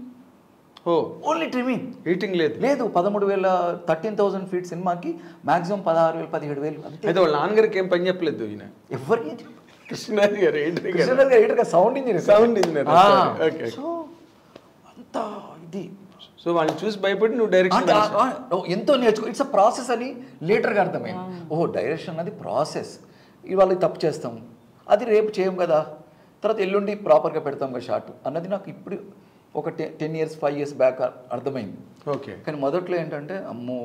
ఓ ఓన్లీ ట్రిమ్మింగ్ ఈటింగ్ లేదు లేదు పదమూడు వేల థర్టీన్ థౌసండ్ ఫీట్ సినిమాకి మాక్సిమం పదహారు వేలు పదిహేడు వేలు అంతే అయితే వాళ్ళ నాన్నగారికి ఏం పని చెప్పలేదు ఈయన ఎవరికి కృష్ణరాజు గారు ఏంటి గారు కృష్ణరాజు గారు editor sound engineer Sound engineer, sorry. Okay. So అంత ఇది సో వాళ్ళని చూసి భయపడి నువ్వు డైరెక్షన్ అంటే ఆ- ఆ- ఓ, ఎంతో నేర్చుకో ఇట్స్ అ ప్రాసెస్ అని లేటర్గా అర్థమైంది ఓహో డైరెక్షన్ అన్నది ప్రాసెస్ ఇవాళ ఇది తప్పు చేస్తాం అది రేపు చేయం కదా తర్వాత ఎల్లుండి ప్రాపర్గా పెడతాం కదా షార్ట్ అన్నది నాకు ఇప్పుడు ఒక టె ten years five years back అర్థమైంది ఓకే కానీ మొదట్లో ఏంటంటే అమ్మో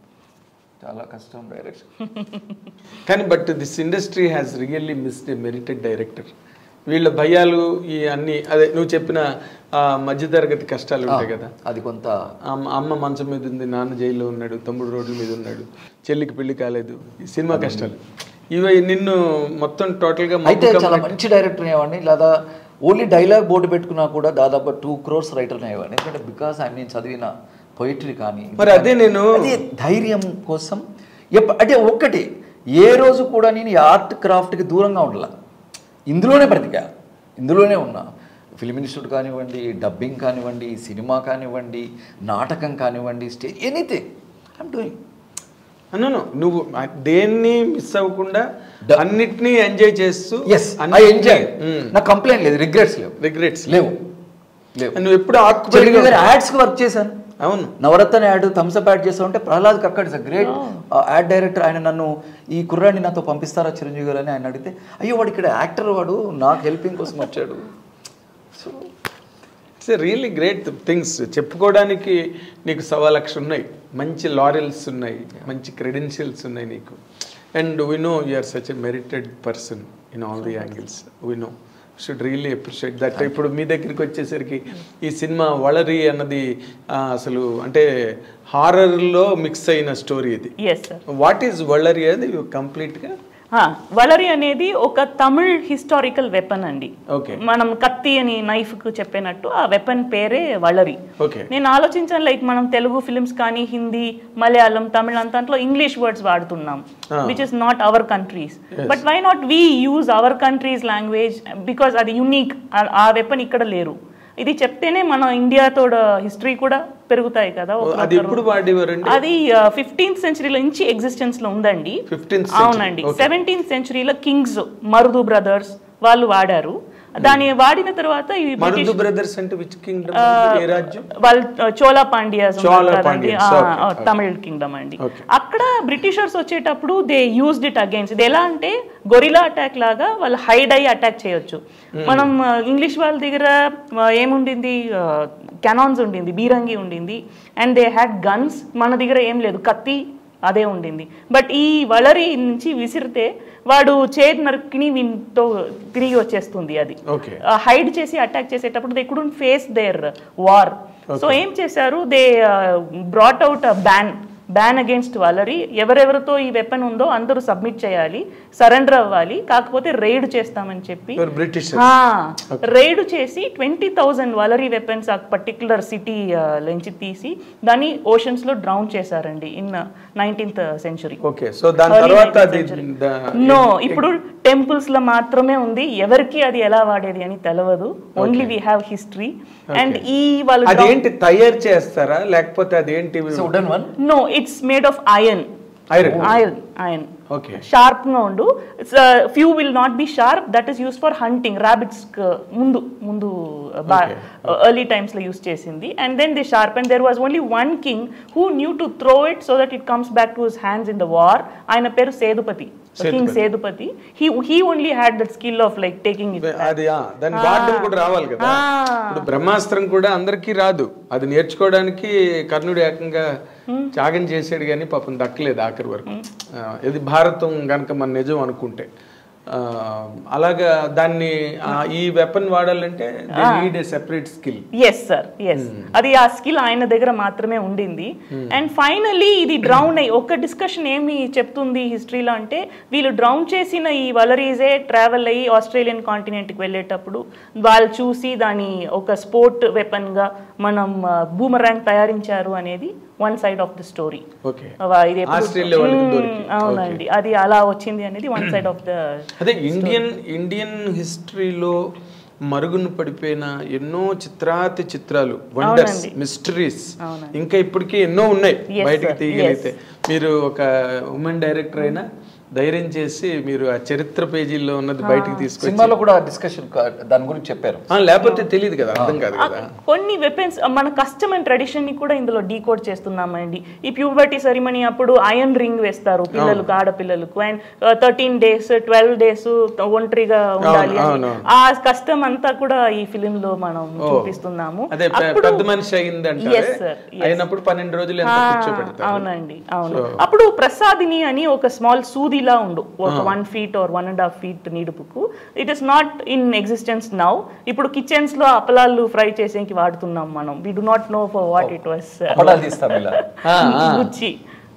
చాలా కష్టం డైరెక్షన్ కానీ but this industry has really missed a merited director వీళ్ళ భయాలు ఈ అన్ని అదే నువ్వు చెప్పిన ఆ, మధ్యతరగతి కష్టాలు ఉంటాయి కదా అది కొంత అమ్మ అమ్మ మంచం మీద ఉంది నాన్న జైల్లో ఉన్నాడు తమ్ముడు రోడ్ల మీద ఉన్నాడు చెల్లికి పెళ్లి కాలేదు ఈ సినిమా కష్టాలు ఇవి నిన్ను మొత్తం టోటల్గా అయితే చాలా మంచి డైరెక్టర్ అయ్యేవాడిని లేదా ఓన్లీ డైలాగ్ బోర్డు పెట్టుకున్నా కూడా దాదాపు టూ క్రోర్స్ రైటర్ అయ్యేవాడిని ఎందుకంటే బికాస్ ఐ నేను చదివిన పొయిటరీ కానీ మరి అదే నేను అదే ధైర్యం కోసం ఎప్ప అంటే ఒక్కటి ఏ రోజు కూడా నేను ఈ ఆర్ట్ క్రాఫ్ట్కి దూరంగా ఉండాల ఇందులోనే బ్రతికా ఇందులోనే ఉన్నా ఫిలిం ఇన్స్టిట్యూట్ కానివ్వండి డబ్బింగ్ కానివ్వండి సినిమా కానివ్వండి నాటకం కానివ్వండి స్టేజ్ ఎనీథింగ్ ఐఎమ్ డూయింగ్ అన్నాను నువ్వు ఆ దేన్ని మిస్ అవ్వకుండా అన్నిటినీ ఎంజాయ్ చేస్తూ ఎస్ ఐ ఎంజాయ్ నాకు కంప్లైంట్ లేదు రిగ్రెట్స్ లేవు రిగ్రెట్స్ లేవు లేవు నువ్వు ఎప్పుడు ఆక్యుపై చిరంజీవి గారి యాడ్స్కి వర్క్ చేశాను అవును నవరత్న యాడ్ థమ్స్అప్ యాడ్ చేస్తా ఉంటే Prahlad Kakkar is great ad director ఆయన నన్ను ఈ కుర్రాడిని నాతో పంపిస్తారా చిరంజీవి గారు అని ఆయన అడిగితే అయ్యో వాడు ఇక్కడ యాక్టర్ వాడు నాకు హెల్పింగ్ కోసం వచ్చాడు so it's really great things చెప్పుకోవడానికి నీకు సవా లక్ష ఉన్నాయి మంచి లారెల్స్ ఉన్నాయి మంచి క్రెడెన్షియల్స్ ఉన్నాయి నీకు and we know you're such a merited person in all the angles we know should really appreciate that ఇప్పుడు మీ దగ్గరికి వచ్చేసరికి ఈ సినిమా వళరి అన్నది ఆ, అసలు అంటే హారర్లో మిక్స్ అయిన స్టోరీ ఇది yes sir what is Valari అది కంప్లీట్గా వలరి అనేది ఒక తమిళ్ హిస్టారికల్ వెపన్ అండి ఓకే మనం కత్తి అని నైఫ్ కు చెప్పినట్టు ఆ వెపన్ పేరే వలరి ఓకే నేను ఆలోచించాను లైక్ మనం తెలుగు ఫిలిమ్స్ కానీ హిందీ మలయాళం తమిళ అంతట్లో ఇంగ్లీష్ వర్డ్స్ వాడుతున్నాం Ah. Which is not our country's but why not we use our country's language because అది యునీక్ ఆ వెపన్ ఇక్కడ లేరు ఇది చెప్తేనే మన ఇండియాతో హిస్టరీ కూడా పెరుగుతాయి కదా అది ఒకరొకరు. ఎప్పుడు వాడేవారండి అది ఫిఫ్టీన్త్ సెంచరీలో నుంచి ఎగ్జిస్టెన్స్ లో ఉందండి 15th century, అవునండి okay. సెవెంటీన్త్ సెంచరీలో కింగ్స్ మరుదు బ్రదర్స్ వాళ్ళు వాడారు దాన్ని వాడిన తర్వాత ఈ మరుదు బ్రిటిష్ బ్రదర్స్ అంటే విచ్ కింగ్డమ్ ఏ రాజ్యం వాళ్ళు చోలా పాండ్యాస్ చోళా ఉన్నారు కదండి, పాండ్యన్స్, ఆ, okay, ఆ, okay. తమిళ్ కింగ్డమ్ అండి Okay. అక్కడ బ్రిటిషర్స్ వచ్చేటప్పుడు దే యూజ్డ్ ఇట్ అగైన్స్ ఇది ఎలా అంటే గొరిలా అటాక్ లాగా వాళ్ళు హైడ్ అయ్యి అటాక్ చేయొచ్చు మనం ఇంగ్లీష్ వాళ్ళ దగ్గర ఆ, ఏముండింది కెనాన్స్ ఉండింది బీరంగి ఉండింది అండ్ దే హ్యాడ్ గన్స్ మన దగ్గర ఏం లేదు కత్తి అదే ఉండింది బట్ ఈ వలరి నుంచి విసిరితే వాడు చేతి నరుకుని వీటితో తిరిగి వచ్చేస్తుంది అది ఓకే హైడ్ చేసి అటాక్ చేసేటప్పుడు they couldn't face their war so ఏం చేశారు they brought out ban ban against Valari ఎవరెవరితో ఈ వెపన్ ఉందో అందరూ సబ్మిట్ చేయాలి సరెండర్ అవ్వాలి కాకపోతే రైడ్ చేస్తామని చెప్పి బ్రిటిష్ రైడ్ చేసి ట్వంటీ థౌజండ్ వలరీ వెపన్స్ ఆ పర్టికులర్ సిటీ నుంచి తీసి దాన్ని ఓషన్స్ లో డ్రౌన్ చేశారండి in nineteenth century okay so దాని తర్వాత అది ద- నో ఇప్పుడు టెంపుల్స్ లో మాత్రమే ఉంది ఎవరికి అది ఎలా వాడేది అని తెలియదు only we have history and ఈ వాళ్ళు అదేంటి తయారు చేస్తారా లేకపోతే అదేంటి wooden one no it's made of iron iron iron iron okay sharp గా ఉండు few will not be sharp that is use for hunting rabbits ముందు ముందు ఎర్లీ టైమ్స్ లో యూస్ చేసింది and then the sharp and there was only one king who knew to throw it so that it comes back to his hands in the war ఆయన పేరు Sethupathi king Sethupathi he he only had that skill of like taking it అది ఆ, దాన్ని వాడడం కూడా రావాలి కదా ఇప్పుడు బ్రహ్మాస్త్రం కూడా అందరికీ రాదు అది నేర్చుకోవడానికి కర్ణుడు ఏకంగా త్యాగం చేసాడు కానీ పాపం దక్కలేదు ఆఖరి వరకు ఆ, ఇది భారతం గనక మన నిజం అనుకుంటే ఆ, అలాగా దాన్ని ఆ, ఈ వెపన్ వాడాలంటే need a separate skill yes sir yes అది ఆ స్కిల్ ఆయన దగ్గర మాత్రమే ఉండింది అండ్ ఫైనలీ ఇది డ్రౌన్ అయ్యి ఒక డిస్కషన్ ఏమి చెప్తుంది హిస్టరీలో అంటే వీళ్ళు డ్రౌన్ చేసిన ఈ వలరీజే ట్రావెల్ అయ్యి ఆస్ట్రేలియన్ కాంటినెంట్కి వెళ్ళేటప్పుడు వాళ్ళు చూసి దాని ఒక స్పోర్ట్ వెపన్గా మనం బూమరాంగ్ తయారించారు అనేది one side of the story okay ఇది ఎప్పుడు- ఆస్ట్రేలియా వాళ్ళకి మ్మ్, దొరికింది. అవునండి అది అలా వచ్చింది అనేది వన్ సైడ్ ఆఫ్ ద అదే ఇండియన్ ఇండియన్ హిస్టరీలో మరుగున పడిపోయిన ఎన్నో చిత్రాతి చిత్రాలు వండర్స్ అవునండి. మిస్టరీస్ అవునండి. ఇంకా ఇప్పటికీ ఎన్నో ఉన్నాయి Yes, బయటకు sir. తీయగలిగితే మీరు ఒక ఉమెన్ డైరెక్టర్ అయినా ధైర్యం చేసి మీరు ఆ చరిత్ర పేజీల్లో ఉన్నది బయటకు తీసుకొచ్చి సినిమాలో కూడా డిస్కషన్ దాని గురించి చెప్పారు ఆ, లేకపోతే తెలియదు కదా అర్థం కాదు కదా కొన్ని వెపన్స్ మన కస్టమ్ అండ్ ట్రెడిషన్ ని కూడా ఇందులో డీకోడ్ చేస్తున్నామండి ఈ ప్యూబర్టీ సెరిమనీ అప్పుడు ఐరన్ రింగ్ వేస్తారు పిల్లలకు ఆడపిల్లలకు and thirteen days twelve days ఒంటరిగా ఉండాలి అని. అవును, ఆ కష్టం అంతా కూడా ఈ ఫిలిం లో మనం చూపిస్తున్నాము అదే పె- అప్పుడు- పెద్ద మనిషి అయింది Yes, అంటే sir. Yes. అయినప్పుడు పన్నెండు రోజులు ఎంత ఆ, కూర్చోబెడతారు అవునండి అవును అప్పుడు ప్రసాదిని అని ఒక స్మాల్ సూదిలా ఉండు ఒక one feet or one and half feet నిడుపుకు it is not in existence now ఇప్పుడు కిచెన్స్ లో అప్పలాలు ఫ్రై చేసేకి వాడుతున్నాం మనం we do not know for what it was అప్పడాలు తీస్తాం ఇలా ఆ, ఆ. గుచ్చి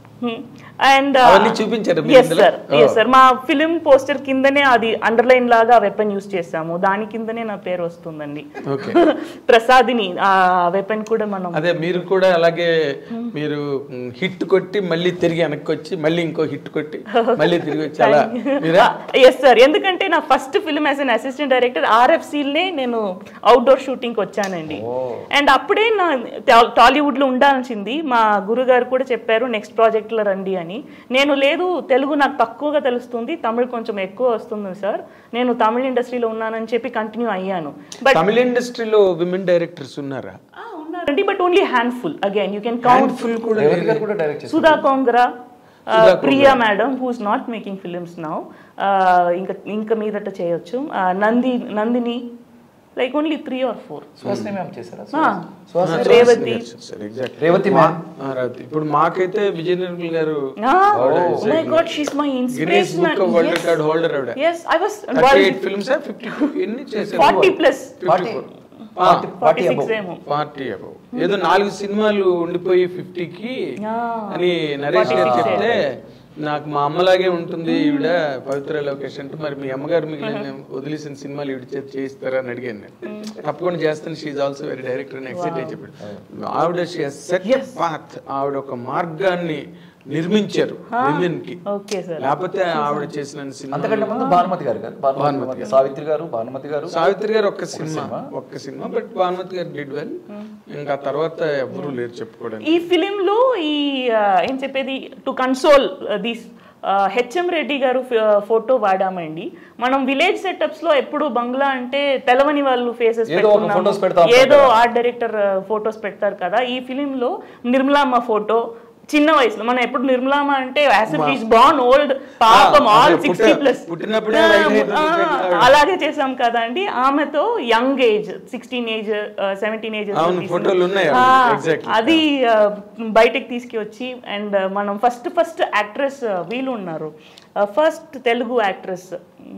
అండ్ అవన్నీ చూపించారా మీరు ఎస్ ఇందులో? సార్ ఎస్ సార్ మా ఫిలిం పోస్టర్ కిందనే అది అండర్లైన్ లాగా వెపన్ యూస్ చేసాము దాని కిందనే నా పేరు వస్తుందండి ఓకే ప్రసాదిని ఆ వెపన్ కూడా మనం అదే మీరు కూడా అలాగే మీరు హిట్ కొట్టి మళ్ళీ తిరిగి వెనక్కి వచ్చి మళ్ళీ ఇంకో హిట్ కొట్టి మళ్ళీ తిరిగి వచ్చి అలా మీరా ఎస్ సార్ ఎందుకంటే నా first film as an assistant director ఆర్ఎఫ్సీలనే నేను అవుట్డోర్ షూటింగ్కి వచ్చానండి అండ్ అప్పుడే నా టా- టాలీవుడ్లో ఉండాల్సింది మా గురుగారు కూడా చెప్పారు నెక్స్ట్ ప్రాజెక్ట్లో రండి అని నేను లేదు తెలుగు నాకు తక్కువగా తెలుస్తుంది తమిళ్ కొంచెం ఎక్కువ వస్తుంది సార్ నేను తమిళ ఇండస్ట్రీలో ఉన్నానని చెప్పి కంటిన్యూ అయ్యాను బట్ తమిళ ఇండస్ట్రీలో విమెన్ డైరెక్టర్స్ ఉన్నారా ఉన్నారండి but only handful again you can count full కూడా రేవతి గారు కూడా డైరెక్ట్ చేస్తారు Sudha Kongara Sudha Priya madam who's not making films now ఇంకా ఇంకా మీదట చేయొచ్చు Uh, నంది Nandini like only three or four Suhasini ma'am చేశారా రేవతి ఎగ్జాక్ట్ రేవతి మ్యామ్ ఇప్పుడు మాకైతే విజయనగరం గారు my god she's my Guinness book of world record holder ఆవిడ yes I was thirty eight films fifty two ఎన్ని చేశారు forty plus forty forty six ఏమో forty ఏదో నాలుగు సినిమాలు ఉండిపోయి ఫిఫ్టీకి అని నరేష్ గారు చెప్తే నాకు మా అమ్మలాగే ఉంటుంది ఈవిడ పవిత్ర లోకేష్ అంటే మరి మీ అమ్మగారు మిగిలిన వదిలేసిన సినిమాలు ఈవిడ చేతి చేయిస్తారా అని అడిగాను నేను తప్పకుండా చేస్తాను షీఈ్ ఆల్సో వెరీ డైరెక్టర్ అని ఎక్సైట్ అయి చెప్పాడు ఆవిడ సెట్ పాత్ ఆవిడ ఒక మార్గాన్ని నిర్మించారు విమెన్ కి ఓకే సార్ లేకపోతే ఆవిడ చేసిన సినిమా అంతకంటే ముందు భానుమతి గారు గారు భానుమతి సావిత్రి గారు భానుమతి గారు సావిత్రి గారు ఒక్క సినిమా ఒక్క సినిమా బట్ భానుమతి గారు డిడ్ వెల్ ఇంకా తర్వాత ఎవరు లేరు చెప్పుకోవడానికి ఈ ఫిలిం లో ఈ ఆ, ఏం చెప్పేది to console this HM Reddy గారు ఫోటో వాడామండి మనం విలేజ్ సెటప్స్ లో ఎప్పుడు బంగ్లా అంటే తెలవని వాళ్ళు ఫేసెస్ ఏదో ఒక photos పెడతా ఉంటారు ఏదో ఆర్ట్ డైరెక్టర్ ఫోటోస్ పెడతారు కదా ఈ ఫిలిం లో నిర్మలామ్మ ఫోటో చిన్న వయసులో మనం ఎప్పుడు నిర్మలామ్మ అంటే యాసిడ్ బాన్ ఓల్డ్ పాపం ఆల్ అదే సిక్స్టీ పుట్ట- ప్లస్ పుట్టినప్పుడే white hair ఉంది. అలాగే చేసాం కదా అండి ఆమెతో young age sixteen age seventeen age అవును, ఫోటోలు ఉన్నాయి అవి. Exactly. అది ఆ, బయటకు తీసుకొచ్చి అండ్ మనం ఫస్ట్ ఫస్ట్ యాక్ట్రెస్ వీళ్ళు ఉన్నారు ఫస్ట్ తెలుగు యాక్ట్రెస్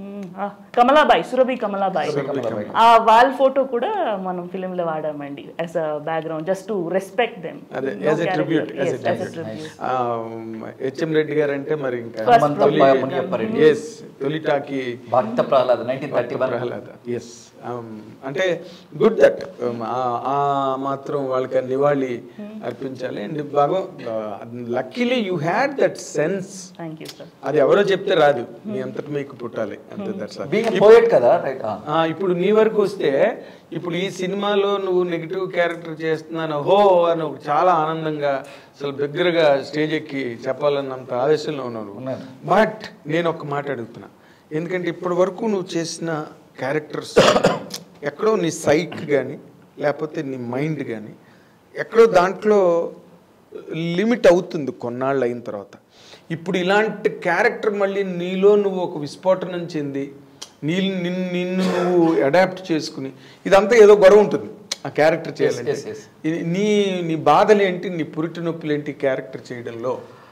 కమలాబాయ్ సురభి కమలాబాయ్ ఆ వాళ్ళ ఫోటో కూడా మనం ఫిలిం లో వాడామండి as a background just to respect them అదే as a tribute as a tribute HM Reddy garu అంటే మరి ఇంకా First హనుమంత తొలి మునియప్పరెడ్డి. ఎస్ తొలిటాకి Bhakta Prahlad nineteen thirty one Prahlada yes అంటే గుడ్ దట్ ఆ మాత్రం వాళ్ళకి నివాళి అర్పించాలి అండ్ బాగా luckily you had that sense thank you sir అది ఎవరో చెప్తే రాదు మీ అంతటి మీకు పుట్టాలి అంతే దట్స్ ఆల్. బీయింగ్ పోయెట్ కదా రైట్ ఆ, ఇప్పుడు నీ వరకు వస్తే ఇప్పుడు ఈ సినిమాలో నువ్వు నెగిటివ్ క్యారెక్టర్ చేస్తున్నాను హో అని ఒక చాలా ఆనందంగా అసలు బిగ్గరగా స్టేజ్ ఎక్కి చెప్పాలన్నంత ఆవేశంలో ఉన్నావు ఉన్నాను. బట్ నేను ఒక మాట అడుగుతున్నా ఎందుకంటే ఇప్పటి వరకు నువ్వు చేసిన క్యారెక్టర్స్ ఎక్కడో నీ సైక్ కానీ లేకపోతే నీ మైండ్ కానీ ఎక్కడో దాంట్లో లిమిట్ అవుతుంది కొన్నాళ్ళు అయిన తర్వాత ఇప్పుడు ఇలాంటి క్యారెక్టర్ మళ్ళీ నీలో నువ్వు ఒక విస్ఫోటనం చెంది నీ నిన్ను నిన్ను నువ్వు అడాప్ట్ చేసుకుని ఇదంతా ఏదో గొడవ ఉంటుంది ఆ క్యారెక్టర్ చేయాలంటే yes, yes. ఇది నీ నీ బాధలు ఏంటి నీ పురిటి నొప్పులు ఏంటి క్యారెక్టర్ చేయడంలో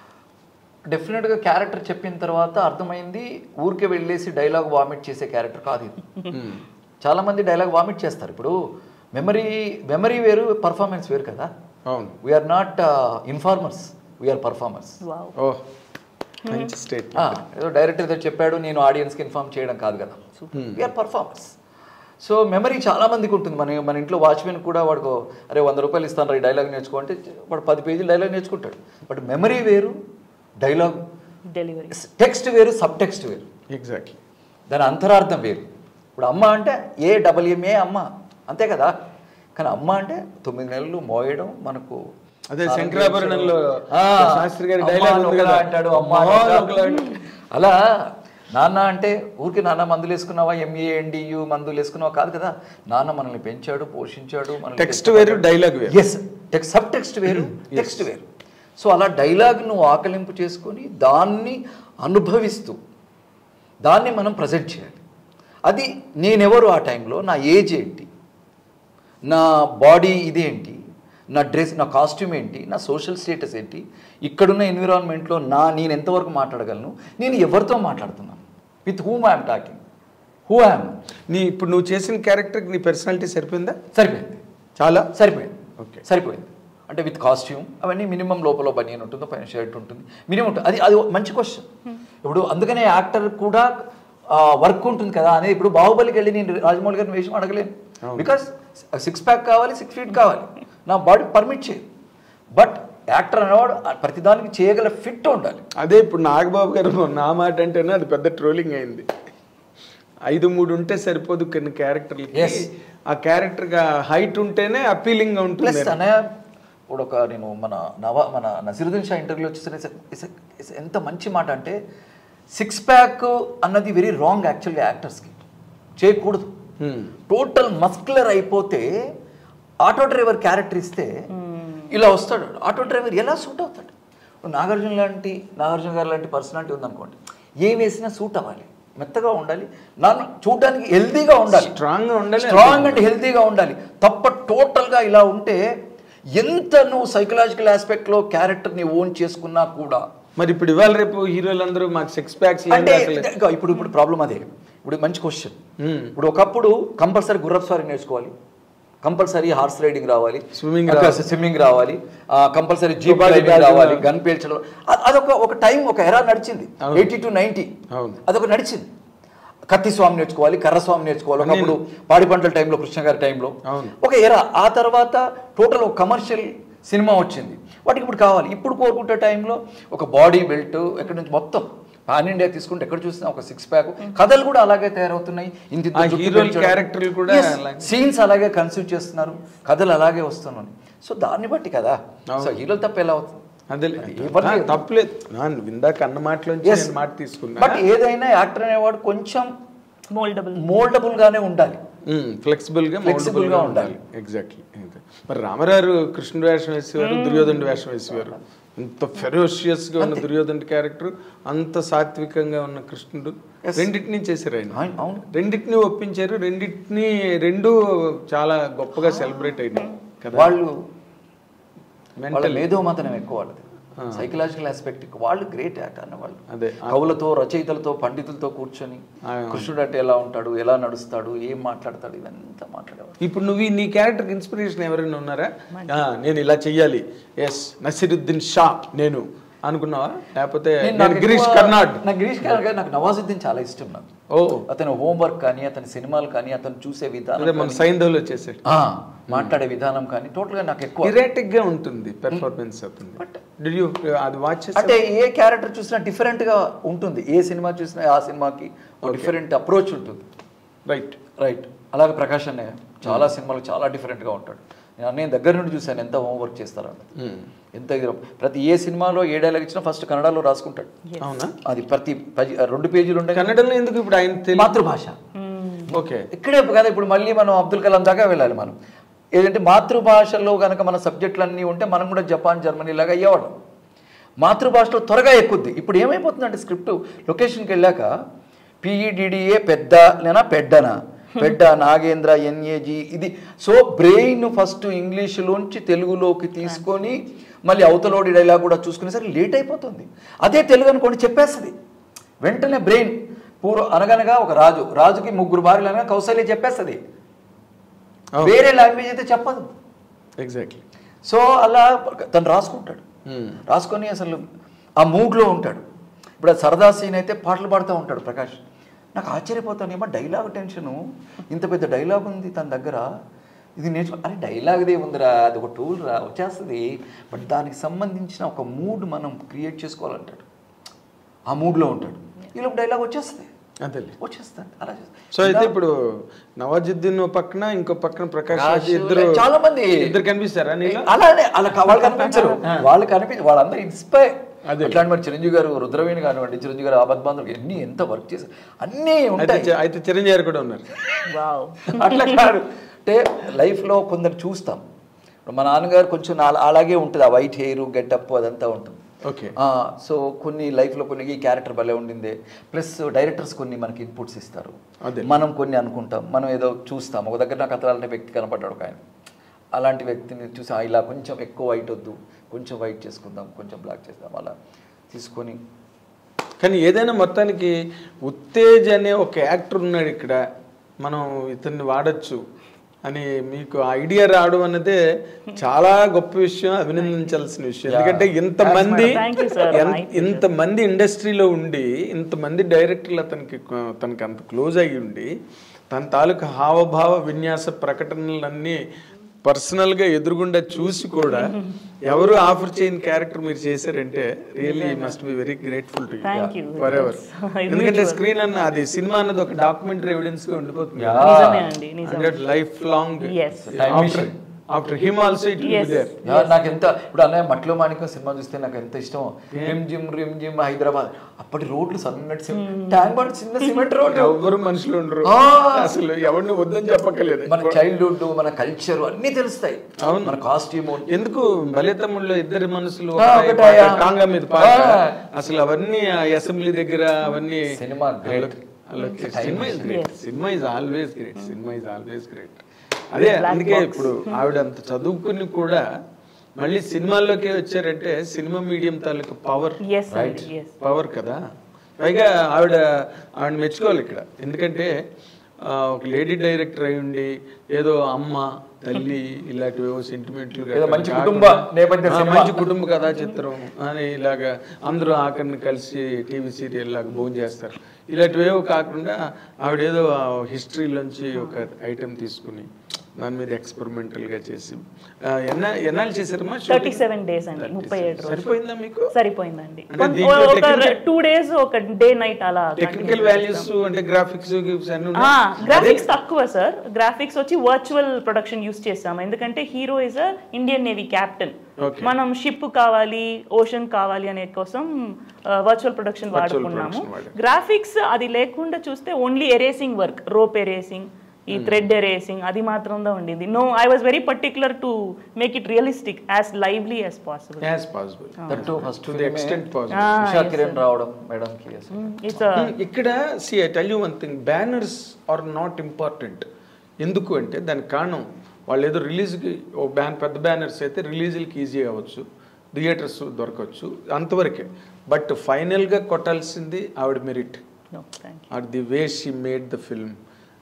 డెఫినెట్గా క్యారెక్టర్ చెప్పిన తర్వాత అర్థమైంది ఊరికే వెళ్ళేసి డైలాగ్ వామిట్ చేసే క్యారెక్టర్ కాదు ఇది చాలా మంది డైలాగ్ వామిట్ చేస్తారు ఇప్పుడు మెమరీ మెమరీ వేరు పర్ఫార్మెన్స్ వేరు కదా అవును we are not informers we are performers wow ఓ మంచి స్టేట్ ఏదో డైరెక్టర్ ఏదో చెప్పాడు నేను ఆడియన్స్కి ఇన్ఫార్మ్ చేయడం కాదు కదా వీఆర్ పర్ఫార్మర్స్ సో మెమరీ చాలా మందికి ఉంటుంది మన మన ఇంట్లో వాచ్మెన్ కూడా వాడికి అరే వంద రూపాయలు ఇస్తాను ఈ డైలాగ్ నేర్చుకో అంటే వాడు పది పేజీలు డైలాగ్ నేర్చుకుంటాడు బట్ మెమరీ వేరు డైలాగ్ డెలివరీ టెక్స్ట్ వేరు సబ్ టెక్స్ట్ వేరు ఎగ్జాక్ట్లీ దాని అంతరార్థం వేరు ఇప్పుడు అమ్మ అంటే ఏ డబ్ల్యూఎంఏ అమ్మ అంతే కదా కానీ అమ్మ అంటే తొమ్మిది నెలలు మోయడం మనకు అదే శంకరాభరణంలో ఆ, శాస్త్రి గారి అమ్మ డైలాగ్ అని ఉంది ఒకలా కదా అంటాడు అమ్మ అమ్మా అని అని ఒకలా ఒకలా అంటాడు. అలా నాన్న అంటే ఊరికి నాన్న మందులు వేసుకున్నావా ఎంఏ ఎన్డియు మందులు వేసుకున్నావా కాదు కదా నాన్న మనల్ని పెంచాడు పోషించాడు టెక్స్ట్ వేరు డైలాగ్ వేరు ఎస్ టెక్స్ట్ సబ్ టెక్స్ట్ వేరు టెక్స్ట్ వేరు సో అలా డైలాగ్ నువ్వు ఆకలింపు చేసుకొని దాన్ని అనుభవిస్తూ దాన్ని మనం ప్రజెంట్ చేయాలి అది నేనెవరు ఆ టైంలో నా ఏజ్ ఏంటి నా బాడీ ఇదేంటి నా డ్రెస్ నా కాస్ట్యూమ్ ఏంటి నా సోషల్ స్టేటస్ ఏంటి ఇక్కడున్న ఎన్విరాన్మెంట్లో నా నేను ఎంతవరకు మాట్లాడగలను నేను ఎవరితో మాట్లాడుతున్నాను with whom I'm talking who I'm నీ ఇప్పుడు నువ్వు చేసిన క్యారెక్టర్కి నీ పర్సనాలిటీ సరిపోయిందా సరిపోయింది చాలా సరిపోయింది Okay. సరిపోయింది అంటే విత్ కాస్ట్యూమ్ అవన్నీ మినిమం లోపల బనియన్ ఉంటుంది పైన షర్ట్ ఉంటుంది మినిమం ఉంటుంది అది అది మంచి క్వశ్చన్ ఇప్పుడు అందుకనే యాక్టర్ కూడా వర్క్ ఉంటుంది కదా అనేది ఇప్పుడు బాహుబలికి వెళ్ళి నేను రాజమౌళి గారిని వేషం అడగలేను బికాస్ సిక్స్ ప్యాక్ కావాలి సిక్స్ ఫీట్ కావాలి నా బాడీ పర్మిట్ చేయదు బట్ యాక్టర్ అనేవాడు ఆ ప్రతిదానికి చేయగల ఫిట్ ఉండాలి అదే ఇప్పుడు నాగబాబు గారు నా మాట అంటేనే అది పెద్ద ట్రోలింగ్ అయింది ఐదు మూడు ఉంటే సరిపోదు కొన్ని క్యారెక్టర్లకి Yes. ఆ క్యారెక్టర్ హైట్ ఉంటేనే అపీలింగ్ గా ఉంటుంది ప్లస్ అనే ఇప్పుడు ఒక నేను మన నవ మన నసీరుద్దీన్ షా ఇంటర్వ్యూలో వచ్చేసరికి ఎంత మంచి మాట అంటే సిక్స్ ప్యాక్ అన్నది వెరీ రాంగ్ యాక్చువల్గా యాక్టర్స్కి చేయకూడదు Hmm. టోటల్ మస్కులర్ అయిపోతే ఆటో డ్రైవర్ క్యారెక్టర్ ఇస్తే ఇలా వస్తాడు ఆటో డ్రైవర్ ఎలా సూట్ అవుతాడు ఇప్పుడు నాగార్జున లాంటి నాగార్జున గారు లాంటి పర్సనాలిటీ ఉందనుకోండి ఏం వేసినా సూట్ అవ్వాలి మెత్తగా ఉండాలి నన్ను చూడడానికి హెల్తీగా ఉండాలి స్ట్రాంగ్ గా ఉండాలి స్ట్రాంగ్ అండ్ హెల్తీగా ఉండాలి తప్ప టోటల్గా ఇలా ఉంటే ఎంత నువ్వు సైకలాజికల్ ఆస్పెక్ట్లో క్యారెక్టర్ని ఓన్ చేసుకున్నా కూడా మరి ఇప్పుడు ఇవాళ రేపు హీరోలందరూ మాకు సిక్స్ ప్యాక్స్ అంటే ఇంకా ఇప్పుడు ఇప్పుడు ప్రాబ్లం అదే ఇప్పుడు మంచి క్వశ్చన్ ఇప్పుడు ఒకప్పుడు కంపల్సరీ గుర్రపు స్వారీ నేర్చుకోవాలి కంపల్సరీ హార్స్ రైడింగ్ రావాలి Swimming స్విమ్మింగ్ రావాలి కంపల్సరీ జీప్ తుపాకీ డ్రైవింగ్ dodging రావాలి రావాలి. గన్ పేల్చడం అ- అదొక ఒక టైం ఒక ఎరా నడిచింది అవును. ఎయిటీ టు నైన్టీ అవును. అదొక నడిచింది కత్తి స్వామి నేర్చుకోవాలి కర్ర స్వామి నేర్చుకోవాలి ఒకప్పుడు పాడి పంటల టైంలో కృష్ణ గారి టైంలో అవును. ఒక ఎరా ఆ తర్వాత టోటల్ ఒక కమర్షియల్ సినిమా వచ్చింది వాటికి ఇప్పుడు కావాలి ఇప్పుడు కోరుకుంటే టైంలో ఒక బాడీ బెల్ట్ ఎక్కడి నుంచి మొత్తం పాన్ ఇండియా తీసుకుంటే ఎక్కడ చూసినా ఒక సిక్స్ ప్యాక్ కథలు కూడా అలాగే తయారవుతున్నాయి ఇంత ఆ హీరోల క్యారెక్టర్లు కూడా అలాగే. సీన్స్ అలాగే కన్సూవ్ చేస్తున్నారు కథలు అలాగే వస్తున్నాయి సో దాన్ని బట్టి కదా సో హీరోలు తప్ప ఎలా అవుతుంది అదే ఎవరు లేరు. తప్పలేదు నా ఇందాక అన్న మాటలోంచి Yes. నేను మాట తీసుకున్నా బట్ ఏదైనా యాక్టర్ అనేవాడు కొంచెం మోల్డబుల్ మోల్డబుల్ గానే ఉండాలి ఫ్లెక్సిబుల్ గా Flexible moldable గా గా ఉండాలి ఎగ్జాక్ట్లీ మరి రామరారు కృష్ణుడు వేషం వేసేవారు దుర్యోధనుడు వేషం వేసేవారు అంత ఫెరోషియస్ గా ఉన్న దుర్యోధనుడి క్యారెక్టర్ అంత సాత్వికంగా ఉన్న కృష్ణుడు Yes. రెండింటినీ చేశారు ఆయన అవును, అవును రెండింటిని ఒప్పించారు రెండింటిని రెండు చాలా గొప్పగా సెలబ్రేట్ అయినాయి కదా వాళ్ళు వాళ్ళ మెంటల్ మేధోమతనం ఎక్కువ వాళ్ళది సైకలాజికల్ ఆస్పెక్ట్ వాళ్ళు గ్రేట్ యాక్ట్ అన్న వాళ్ళు అదే కవులతో రచయితలతో పండితులతో కూర్చొని ఆ. కృష్ణుడు అంటే ఎలా ఉంటాడు ఎలా నడుస్తాడు ఏం మాట్లాడతాడు ఇదంతా మాట్లాడేవాడు ఇప్పుడు నువ్వు ఈ- నీ క్యారెక్టర్ ఇన్స్పిరేషన్ ఎవరైనా ఉన్నారా ఆ, నేను ఇలా చెయ్యాలి ఎస్ నసిరుద్దీన్ షా నేను అనుకున్నావా లేకపోతే నేను నేను నాకు గిరీష్ ఎక్కువ- కర్నాడ్ నాకు గిరీష్ కర్నాడ్ గారు నాకు నవాజుద్దీన్ చాలా ఇష్టం నాకు ఓ అతని హోంవర్క్ కానీ అతని సినిమాలు కానీ అతను చూసే అదే విధానం మన సైంధవ్లో చేసాడు ఆ, మాట్లాడే విధానం కానీ టోటల్గా నాకు ఎక్కువ ఇరాటిక్ గా ఉంటుంది పెర్ఫార్మెన్స్ అవుతుంది Did you అది వాచ్ చేసి అంటే ఏ క్యారెక్టర్ చూసినా different గా ఉంటుంది ఏ సినిమా చూసినా ఆ సినిమాకి డిఫరెంట్ అప్రోచ్ ఉంటుంది రైట్ రైట్ అలాగే ప్రకాష్ అన్నయ్య చాలా సినిమాలు చాలా different గా ఉంటాడు నేను అన్నయ్య దగ్గర నుండి చూశాను ఎంత హోంవర్క్ చేస్తారని ఎంత ఇది ప్రతి ఏ సినిమాలో ఏ డైలాగ్ ఇచ్చినా ఫస్ట్ కన్నడలో రాసుకుంటాడు అవునా అది ప్రతి పది- రెండు పేజీలు ఉండే కన్నడలో ఎందుకు ఇప్పుడు ఆయన తెలుగు మాతృభాష ఓకే ఇక్కడే కదా ఇప్పుడు మళ్ళీ మనం అబ్దుల్ కలాం దాకా వెళ్ళాలి మనం ఏదంటే మాతృభాషలో కనుక మన సబ్జెక్టులు అన్నీ ఉంటే మనం కూడా జపాన్ జర్మనీ లాగా అయ్యేవాళ్ళం మాతృభాషలో త్వరగా ఎక్కుద్ది ఇప్పుడు ఏమైపోతుందంటే స్క్రిప్ట్ లొకేషన్కి వెళ్ళాక పిఈడిడిఏ పెద్ద లేనా పెద్దనా పెద్ద నాగేంద్ర ఎన్ఏజీ ఇది సో బ్రెయిన్ ఫస్ట్ ఇంగ్లీషులోంచి తెలుగులోకి తీసుకొని మళ్ళీ అవతలోడి డైలాగ్ కూడా చూసుకునేసరికి లేట్ అయిపోతుంది అదే తెలుగు అనుకోండి చెప్పేస్తుంది వెంటనే బ్రెయిన్ పూర్వ అనగనగా ఒక రాజు రాజుకి ముగ్గురు భార్యలు అనగా కౌశల్య చెప్పేస్తుంది అవును. వేరే లాంగ్వేజ్ అయితే చెప్పదు ఎగ్జాక్ట్లీ సో అలా తను రాసుకుంటాడు రాసుకొని అసలు ఆ మూడ్లో ఉంటాడు ఇప్పుడు ఆ సరదా సీన్ అయితే పాటలు పాడుతూ ఉంటాడు ప్రకాష్ నాకు ఆశ్చర్యపోతాను ఏమో డైలాగ్ టెన్షను ఇంత పెద్ద డైలాగ్ ఉంది తన దగ్గర ఇది నేర్చుకో అరే డైలాగ్దే ఉందిరా అది ఒక టూల్ రా వచ్చేస్తుంది బట్ దానికి సంబంధించిన ఒక మూడ్ మనం క్రియేట్ చేసుకోవాలంటాడు ఆ మూడ్లో ఉంటాడు ఇలా డైలాగ్ వచ్చేస్తుంది అదే వచ్చేస్తుంది అలా సో అయితే ఇప్పుడు నవాజుద్దీన్ ఓ పక్కన ఇంకో పక్కన ప్రకాష్ రాజ్ ప్రకాష్ ఇద్దరు చాలా మంది ఇద్దరు కనిపిస్తారా నీలో అలానే అలా కా- వాళ్ళు కనిపించరు వాళ్ళు కనిపించ వాళ్ళందరూ ఇన్స్పైర్ అదే. అట్లాంటి మరి చిరంజీవి గారు రుద్రవేణి కానివ్వండి చిరంజీవి గారు ఆపద్బాంధులు ఎన్ని ఎంత వర్క్ చేశారు అన్నీ అయితే ఉంటాయి చ- అయితే చిరంజీవి గారు కూడా ఉన్నారు వావ్ అట్లా కాదు అంటే లైఫ్లో కొందరు చూస్తాం ఇప్పుడు మా నాన్నగారు కొంచెం నా- అలాగే ఉంటుంది ఆ వైట్ హెయిర్ గెటప్ అదంతా ఉంటుంది ఓకే ఆ, సో కొన్ని లైఫ్లో కొన్ని ఈ క్యారెక్టర్ భలే ఉండింది ప్లస్ డైరెక్టర్స్ కొన్ని మనకి ఇన్పుట్స్ ఇస్తారు అదే. మనం కొన్ని అనుకుంటాం మనం ఏదో చూస్తాం ఒక దగ్గర నాకు అతలాంటి వ్యక్తి కనపడ్డాడు ఒక ఆయన అలాంటి వ్యక్తిని చూసి "ఆ, ఇలా కొంచెం ఎక్కువ వైట్ వద్దు కొంచెం వైట్ చేసుకుందాం కొంచెం బ్లాక్ చేద్దాం అలా తీసుకొని కానీ ఏదైనా మొత్తానికి ఉత్తేజ్ అనే ఒక యాక్టర్ ఉన్నాడు ఇక్కడ మనం ఇతన్ని వాడచ్చు అని మీకు ఐడియా రావడం అన్నదే చాలా గొప్ప విషయం అభినందించాల్సిన విషయం ఎందుకంటే ఇంతమంది Thank you, sir. N- My pleasure. ఇంతమంది ఇండస్ట్రీలో ఉండి ఇంతమంది డైరెక్టర్లు అతనికి కొ- తనకి అంత క్లోజ్ అయ్యి ఉండి తన తాలూకు హావభావ విన్యాస ప్రకటనలన్నీ పర్సనల్గా ఎదురుగుండా చూసి కూడా ఎవరు ఆఫర్ చేయని క్యారెక్టర్ మీరు చేశారంటే really must be very grateful to Thank you. For ever It's ఎందుకంటే స్క్రీన్ అన్న అది సినిమా అన్నది ఒక డాక్యుమెంటరీ ఎవిడెన్స్ గా ఉండిపోతుంది Yeah. నిజమే అండి నిజమే life long Yes. Time machine. After him also it will Yes. There yeah, నాకు ఎంత ఇప్పుడు అన్నయ్య మట్లో మాణిక్యం సినిమా చూస్తే నాకు ఎంత ఇష్టం రిమ్ జిమ్ రిమ్ జిమ్ హైదరాబాద్ అప్పటి రోడ్లు సన్నటి సిమెంట్ ట్యాంక్ బండ్ చిన్న సిమెంట్ రోడ్ ఎవరు మనుషులు ఉండరు ఆ. అసలు ఎవరిని వద్దని చెప్పక్కర్లేదు మన చైల్డ్హుడ్ మన కల్చర్ అన్ని తెలుస్తాయి అవును. మన కాస్ట్యూమ్ ఎందుకు బలితమ్ముళ్ళు ఇద్దరి మనసులు ఆ, ఒకటే ఒకటే, పాట, ఆ. టాంగా మీద పాట ఆ. అసలు అవన్నీ ఆ అసెంబ్లీ దగ్గర అవన్నీ cinema great. Cinema is great cinema is always great cinema is always great అదే అందుకే ఇప్పుడు ఆవిడ అంత చదువుకుని కూడా మళ్ళీ సినిమాల్లోకి వచ్చారంటే సినిమా మీడియం తాలూకు పవర్ ఎస్ అండి ఎస్ పవర్ కదా పైగా ఆవిడ ఆవిడ మెచ్చుకోవాలి ఇక్కడ ఎందుకంటే ఆ, ఒక లేడీ డైరెక్టర్ అయి ఉండి ఏదో అమ్మ తల్లి ఇలాంటివి సెంటిమెంట్లు ఏదో మంచి కుటుంబ నేపథ్య సినిమా. మంచి కుటుంబ కథా చిత్రం అని ఇలాగా అందరూ ఆఖరిని కలిసి టీవీ సీరియల్ లాగా భోజనం చేస్తారు ఇలాంటివేవో కాకుండా ఆవిడేదో హిస్టరీలోంచి ఒక ఐటెం తీసుకుని దాని మీద ఎక్స్పెరిమెంటల్ గా చేసి ఆ, ఎన్న ఎన్నాళ్ళు చేశారమ్మా థర్టీ సెవెన్ డేస్ అండి ముప్పై ఏడు రోజులు సరిపోయిందా మీకు సరిపోయిందండి అంటే దీంట్లో ఒక technical- టూ డేస్ ఒక డే నైట్ అలా టెక్నికల్ వాల్యూస్ అంటే గ్రాఫిక్స్ గిఫ్ట్స్ అన్ని ఉన్నాయి. గ్రాఫిక్స్ తక్కువ సార్ గ్రాఫిక్స్ వచ్చి వర్చువల్ ప్రొడక్షన్ యూస్ చేస్తాం ఎందుకంటే hero is a Indian navy captain Okay. మనం షిప్ కావాలి ఓషన్ కావాలి అనే కోసం వర్చువల్ ప్రొడక్షన్ Virtual వాడుకున్నాము production వాడారు. గ్రాఫిక్స్ అది లేకుండా చూస్తే only erasing work rope erasing ఈ థ్రెడ్ ఎరేసింగ్ అది మాత్రంగా ఉండింది no I was very particular to make it realistic as lively as possible as possible that first to the extent possible Usha Kiran రావడం మేడం కి అసలు. ఇట్స్ ఇక్కడ see I tell you one thing banners are not important ఎందుకు అంటే దానికి కారణం వాళ్ళు ఏదో రిలీజ్కి ఓ బ్యాన్ పెద్ద బ్యానర్స్ అయితే రిలీజులకి ఈజీ అవ్వచ్చు థియేటర్స్ దొరకవచ్చు అంతవరకే బట్ ఫైనల్గా కొట్టాల్సింది ఆవిడ merit no thank or the way she made the film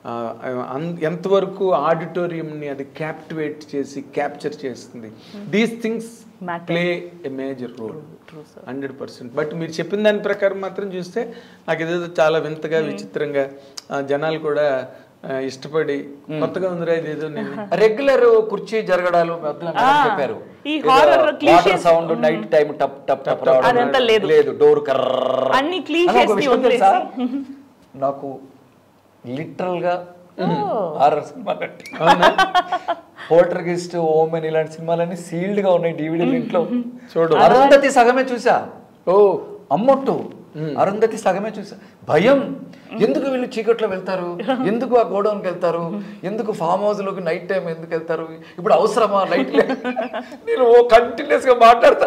ఆ, అన్- ఎంతవరకు ఆడిటోరియంని అది క్యాప్టివేట్ చేసి క్యాప్చర్ చేస్తుంది these things Matter. Play a major role hundred percent but మీరు చెప్పిన దాని ప్రకారం మాత్రం చూస్తే నాకు ఇదేదో చాలా వింతగా విచిత్రంగా ఆ, జనాలు కూడా ఆ, ఇష్టపడి కొత్తగా ఉందిరా ఇదేదో నేను రెగ్యులర్ కుర్చీ జరగడాలు మధ్యలో మేడం ఆ, చెప్పారు ఈ horror cliches. Sound night time టప్ టప్ టప్ రావడం అదంతా లేదు. లేదు డోర్ కర్ర అన్ని cliches ని వదిలేసి. నాకు లిటరల్ గా హారర్ సినిమా అవునా పోల్టర్ గిస్ట్ ఓమెన్ ఇలాంటి సినిమాలన్నీ సీల్డ్ గా ఉన్నాయి డివిడీలు ఇంట్లో చూడు. అరుంధతి సగమే చూసా ఓ అమ్మొట్టు అరుంధతి సగమే చూసా భయం ఎందుకు వీళ్ళు చీకట్లో వెళ్తారు ఎందుకు ఆ గోడౌన్కి వెళ్తారు ఎందుకు ఫామ్ హౌస్ లోకి నైట్ టైం ఎందుకు వెళ్తారు ఇప్పుడు అవసరమా లైట్ నేను ఓ కంటిన్యూస్ గా మాట్లాడతా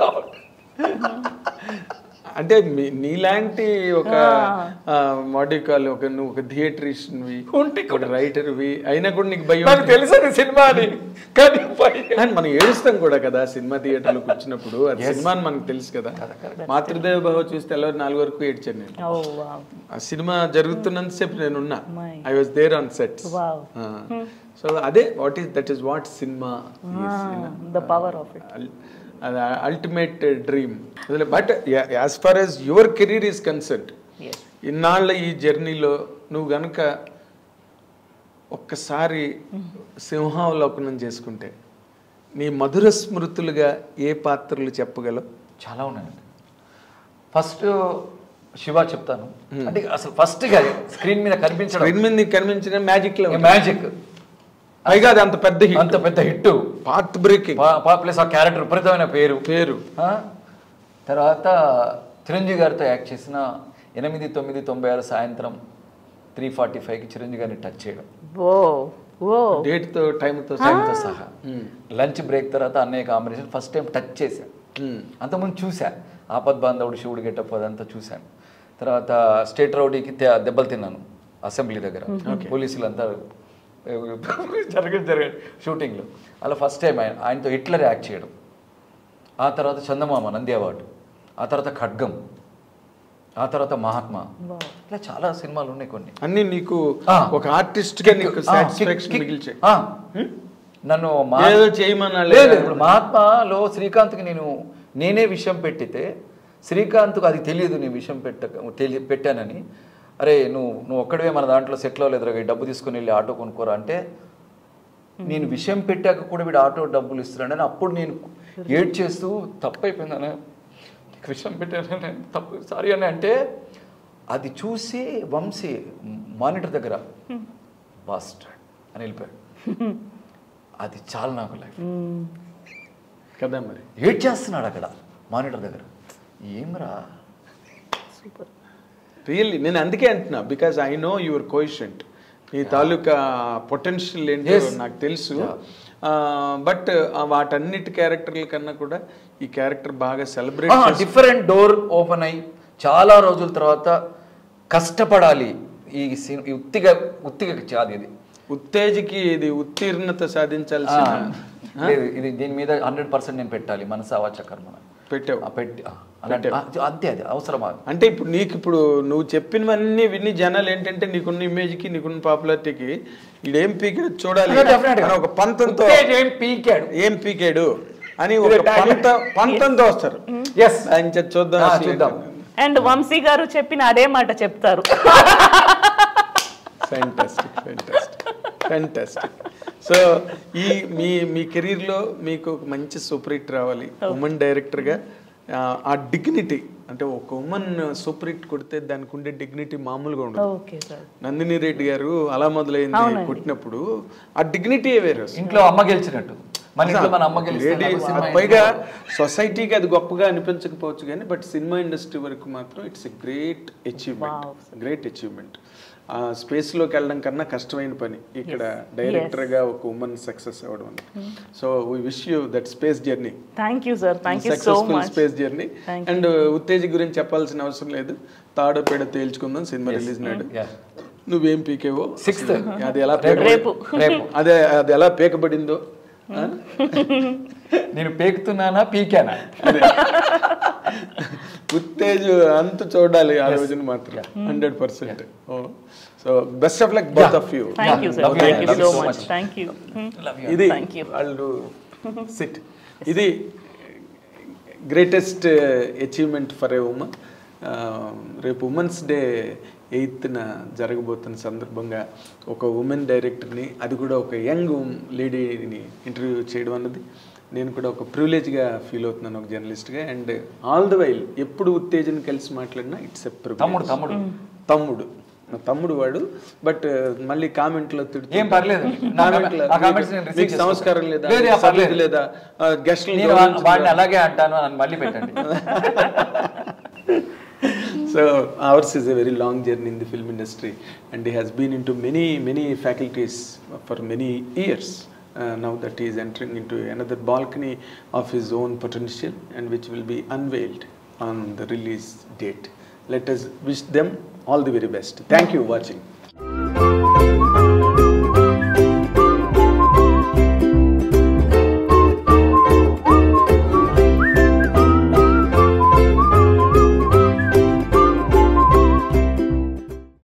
అంటే మీ- నీలాంటి ఒక మాడికాల్ ఒక నువ్వు ఒక థియేటరిషన్వి ఒక రైటర్వి అయినా కూడా నీకు భయం నాకు తెలుసు అది సినిమా అని కానీ భయం. అండ్ మనం ఏడుస్తాం కూడా కదా సినిమా థియేటర్లోకి వచ్చినప్పుడు అది సినిమా అని మనకు తెలుసు కదా మాతృదేవ భావ చూస్తే ఎలా నాలుగు వరకు ఏడ్చాను నేను ఓ వావ్ ఆ సినిమా జరుగుతున్నంతసేపు నేను ఉన్నా My. I was there on sets Wow. So అదే what is that is what cinema the power of it అది ultimate dream but as far as your career is concerned yes ఇన్నాళ్ళ ఈ జర్నీలో నువ్వు గనక ఒక్కసారి సింహావలోకనం చేసుకుంటే నీ మధుర స్మృతులుగా ఏ పాత్రలు చెప్పగలవు చాలా ఉన్నాయండి ఫస్ట్ శివ చెప్తాను అంటే అసలు ఫస్ట్ స్క్రీన్ మీద కనిపించడం స్క్రీన్ మీద నీకు కనిపించిన మ్యాజిక్ లో మ్యాజిక్ పైగా అది అంత పెద్ద హిట్ అంత పెద్ద హిట్ పార్ట్ బ్రేకింగ్ ప్లస్ ఆ క్యారెక్టర్ విపరీతమైన పేరు పేరు ఆ? తర్వాత చిరంజీవి గారితో యాక్ట్ చేసిన ఎనిమిది తొమ్మిది తొంభై ఆరు సాయంత్రం త్రీ ఫార్టీ ఫైవ్కి చిరంజీవి గారిని టచ్ చేయడం ఓ ఓ డేట్ తో టైం తో టైంతో సహా లంచ్ బ్రేక్ తర్వాత అన్నయ్య కాంబినేషన్ ఫస్ట్ టైం టచ్ చేశాను అంతకుముందు చూసా ఆపద్ బాంధవుడు శివుడు గెటప్ అదంతా చూశాను తర్వాత స్టేట్ రౌడీకి తే- దెబ్బలు తిన్నాను అసెంబ్లీ దగ్గర పోలీసులు అంతా జరగదు జరగదు షూటింగ్లో అలా ఫస్ట్ టైం ఆయన ఆయనతో హిట్లర్ యాక్ట్ చేయడం ఆ తర్వాత చందమామ నంది అవార్డు ఆ తర్వాత ఖడ్గం ఆ తర్వాత మహాత్మా ఇలా చాలా సినిమాలు ఉన్నాయి కొన్ని అన్ని నీకు ఆ. ఒక ఆర్టిస్ట్ గా నీకు ఆ, సాటిస్ఫాక్షన్ కిక్- మిగిల్చాయి ఆ. నన్ను మా- ఏదో చేయమనాలి లేదు లేదు, ఇప్పుడు మహాత్మాలో శ్రీకాంత్కి నేను నేనే విషయం పెట్టితే శ్రీకాంత్కు అది తెలియదు నీ విషయం పెట్ట తెలి పెట్టానని అరే నువ్వు నువ్వు ఒక్కడే మన దాంట్లో సెటిల్ అవ్వలేదురా ఈ డబ్బు తీసుకుని వెళ్ళి ఆటో కొనుక్కోరా అంటే నేను విషయం పెట్టాక కూడా వీడు ఆటో డబ్బులు ఇస్తున్నాడని అప్పుడు నేను ఏడ్ చేస్తూ తప్పు అయిపోయిందనే నీకు విషయం పెట్టాను నేను తప్పు సారీ అని అంటే అది చూసి వంశీ మానిటర్ దగ్గర బాస్ట్ అని వెళ్ళిపోయాడు అది చాలా నాకు లైఫ్ కదా మరి ఏడ్ చేస్తున్నాడు అక్కడ మానిటర్ దగ్గర ఏమరా సూపర్ రియల్లీ నేను అందుకే అంటున్నా because I know your quotient నీ తాలూకా పొటెన్షియల్ ఏంటో Yes. నాకు తెలుసు బట్ వాటన్నిటి క్యారెక్టర్ల కన్నా కూడా ఈ క్యారెక్టర్ బాగా సెలబ్రేట్ డిఫరెంట్ డోర్ ఓపెన్ అయ్యి చాలా రోజుల తర్వాత కష్టపడాలి ఈ సి- ఈ ఉత్తిగా ఉత్తిగా కాదు ఇది ఉత్తేజకి ఇది ఉత్తీర్ణత ఆ, సాధించాల్సిన లేదు ఇది దీని మీద హండ్రెడ్ పర్సెంట్ నేను పెట్టాలి మనసు అవాచ కర్మ పెట్టావు ఆ, పెట్టి ఆ, అలాంటి- ఆ, అంతే అది అవసరమా అంటే ఇప్పుడు నీకు ఇప్పుడు నువ్వు చెప్పినవన్నీ విని జనాలు ఏంటంటే నీకున్న ఇమేజ్కి నీకున్న పాపులారిటీకి ఇడేం పీకాడు చూడాలి Definitely గా. అని ఒక పంతంతో ఉత్తేజ్ ఏం పీకాడు ఏం పీకాడు అని ఒక ఇది tag. పంత పంతంతో వస్తారు ఎస్ ఆయన చేత చూద్దాం ఆ, అసలు చూద్దాం. అండ్ వంశీ గారు చెప్పిన అదే మాట చెప్తారు ఫ్యాంటాస్టిక్ ఫ్యాంటాస్టిక్ ఫ్యాంటాస్టిక్ సో ఈ మీ మీ కెరీర్లో మీకు ఒక మంచి సూపర్ హిట్ రావాలి ఉమెన్ డైరెక్టర్గా ఆ డిగ్నిటీ అంటే ఒక ఉమెన్ సూపర్ హిట్ కొడితే దానికి ఉండే డిగ్నిటీ మామూలుగా ఉండదు ఓకే సార్ నందిని రెడ్డి గారు అలా మొదలైంది అవునండి. కొట్టినప్పుడు ఆ డిగ్నిటీ వేరు అసలు. ఇంట్లో అమ్మ గెలిచినట్టు మన ఇంట్లో మన అమ్మ గెలిస్తే లేడీ నాకు సినిమా పైగా సొసైటీకి అది గొప్పగా అనిపించకపోవచ్చు కానీ బట్ సినిమా ఇండస్ట్రీ వరకు మాత్రం it's a great achievement great achievement ఆ స్పేస్ లోకి వెళ్ళడం కన్నా కష్టమైన పని ఇక్కడ డైరెక్టర్ గా ఒక ఉమెన్ సక్సెస్ అవ్వడం so we wish you that space journey thank you sir thank you so successful much space journey Thank and Uttej గురించి చెప్పాల్సిన అవసరం లేదు తాడో పేడ తేల్చుకుందాం సినిమా రిలీజ్ నాడు Yeah. నువ్వేం పీకేవో Sixth. అది ఎలా రేపు. రేపు అదే అది ఎలా పీకబడిందో నేను పేకుతున్నానా పీకానా ఉత్తేజ్ అంత చూడాలి ఆ రోజున మాత్రం hundred percent so best of luck both of you thank you sir Love you. Thank you Love so you so much much. Thank you ఇది Thank you. వాళ్ళు సిట్ ఇది greatest achievement for a woman రేపు women's day ఎయిత్న జరగబోతున్న సందర్భంగా ఒక women డైరెక్టర్ని అది కూడా ఒక యంగ్ లేడీని ఇంటర్వ్యూ చేయడం అన్నది నేను కూడా ఒక ప్రివిలేజ్గా ఫీల్ అవుతున్నాను ఒక జర్నలిస్ట్గా అండ్ ఆల్ ద వైల్ ఎప్పుడు ఉత్తేజన కలిసి మాట్లాడినా ఇట్స్ ఎ తమ్ముడు తమ్ముడు తమ్ముడు నా తమ్ముడు వాడు బట్ మళ్ళీ కామెంట్లో తిడుతూ ఏం పర్లేదు. నా కామెంట్లో నా comments నేను receive మీకు చేసుకుంటా. సంస్కారం లేదా లేదు, ఆ పర్లేదు. సభ్యులు లేదా గెస్ట్ నేను వా- వాడిని అలాగే అంటాను అని మళ్ళీ పెట్టండి so ours is a very long journey in the film industry and he has been into many many faculties for many years uh, now that he is entering into another balcony of his own potential and which will be unveiled on the release date let us wish them all the very best thank you watching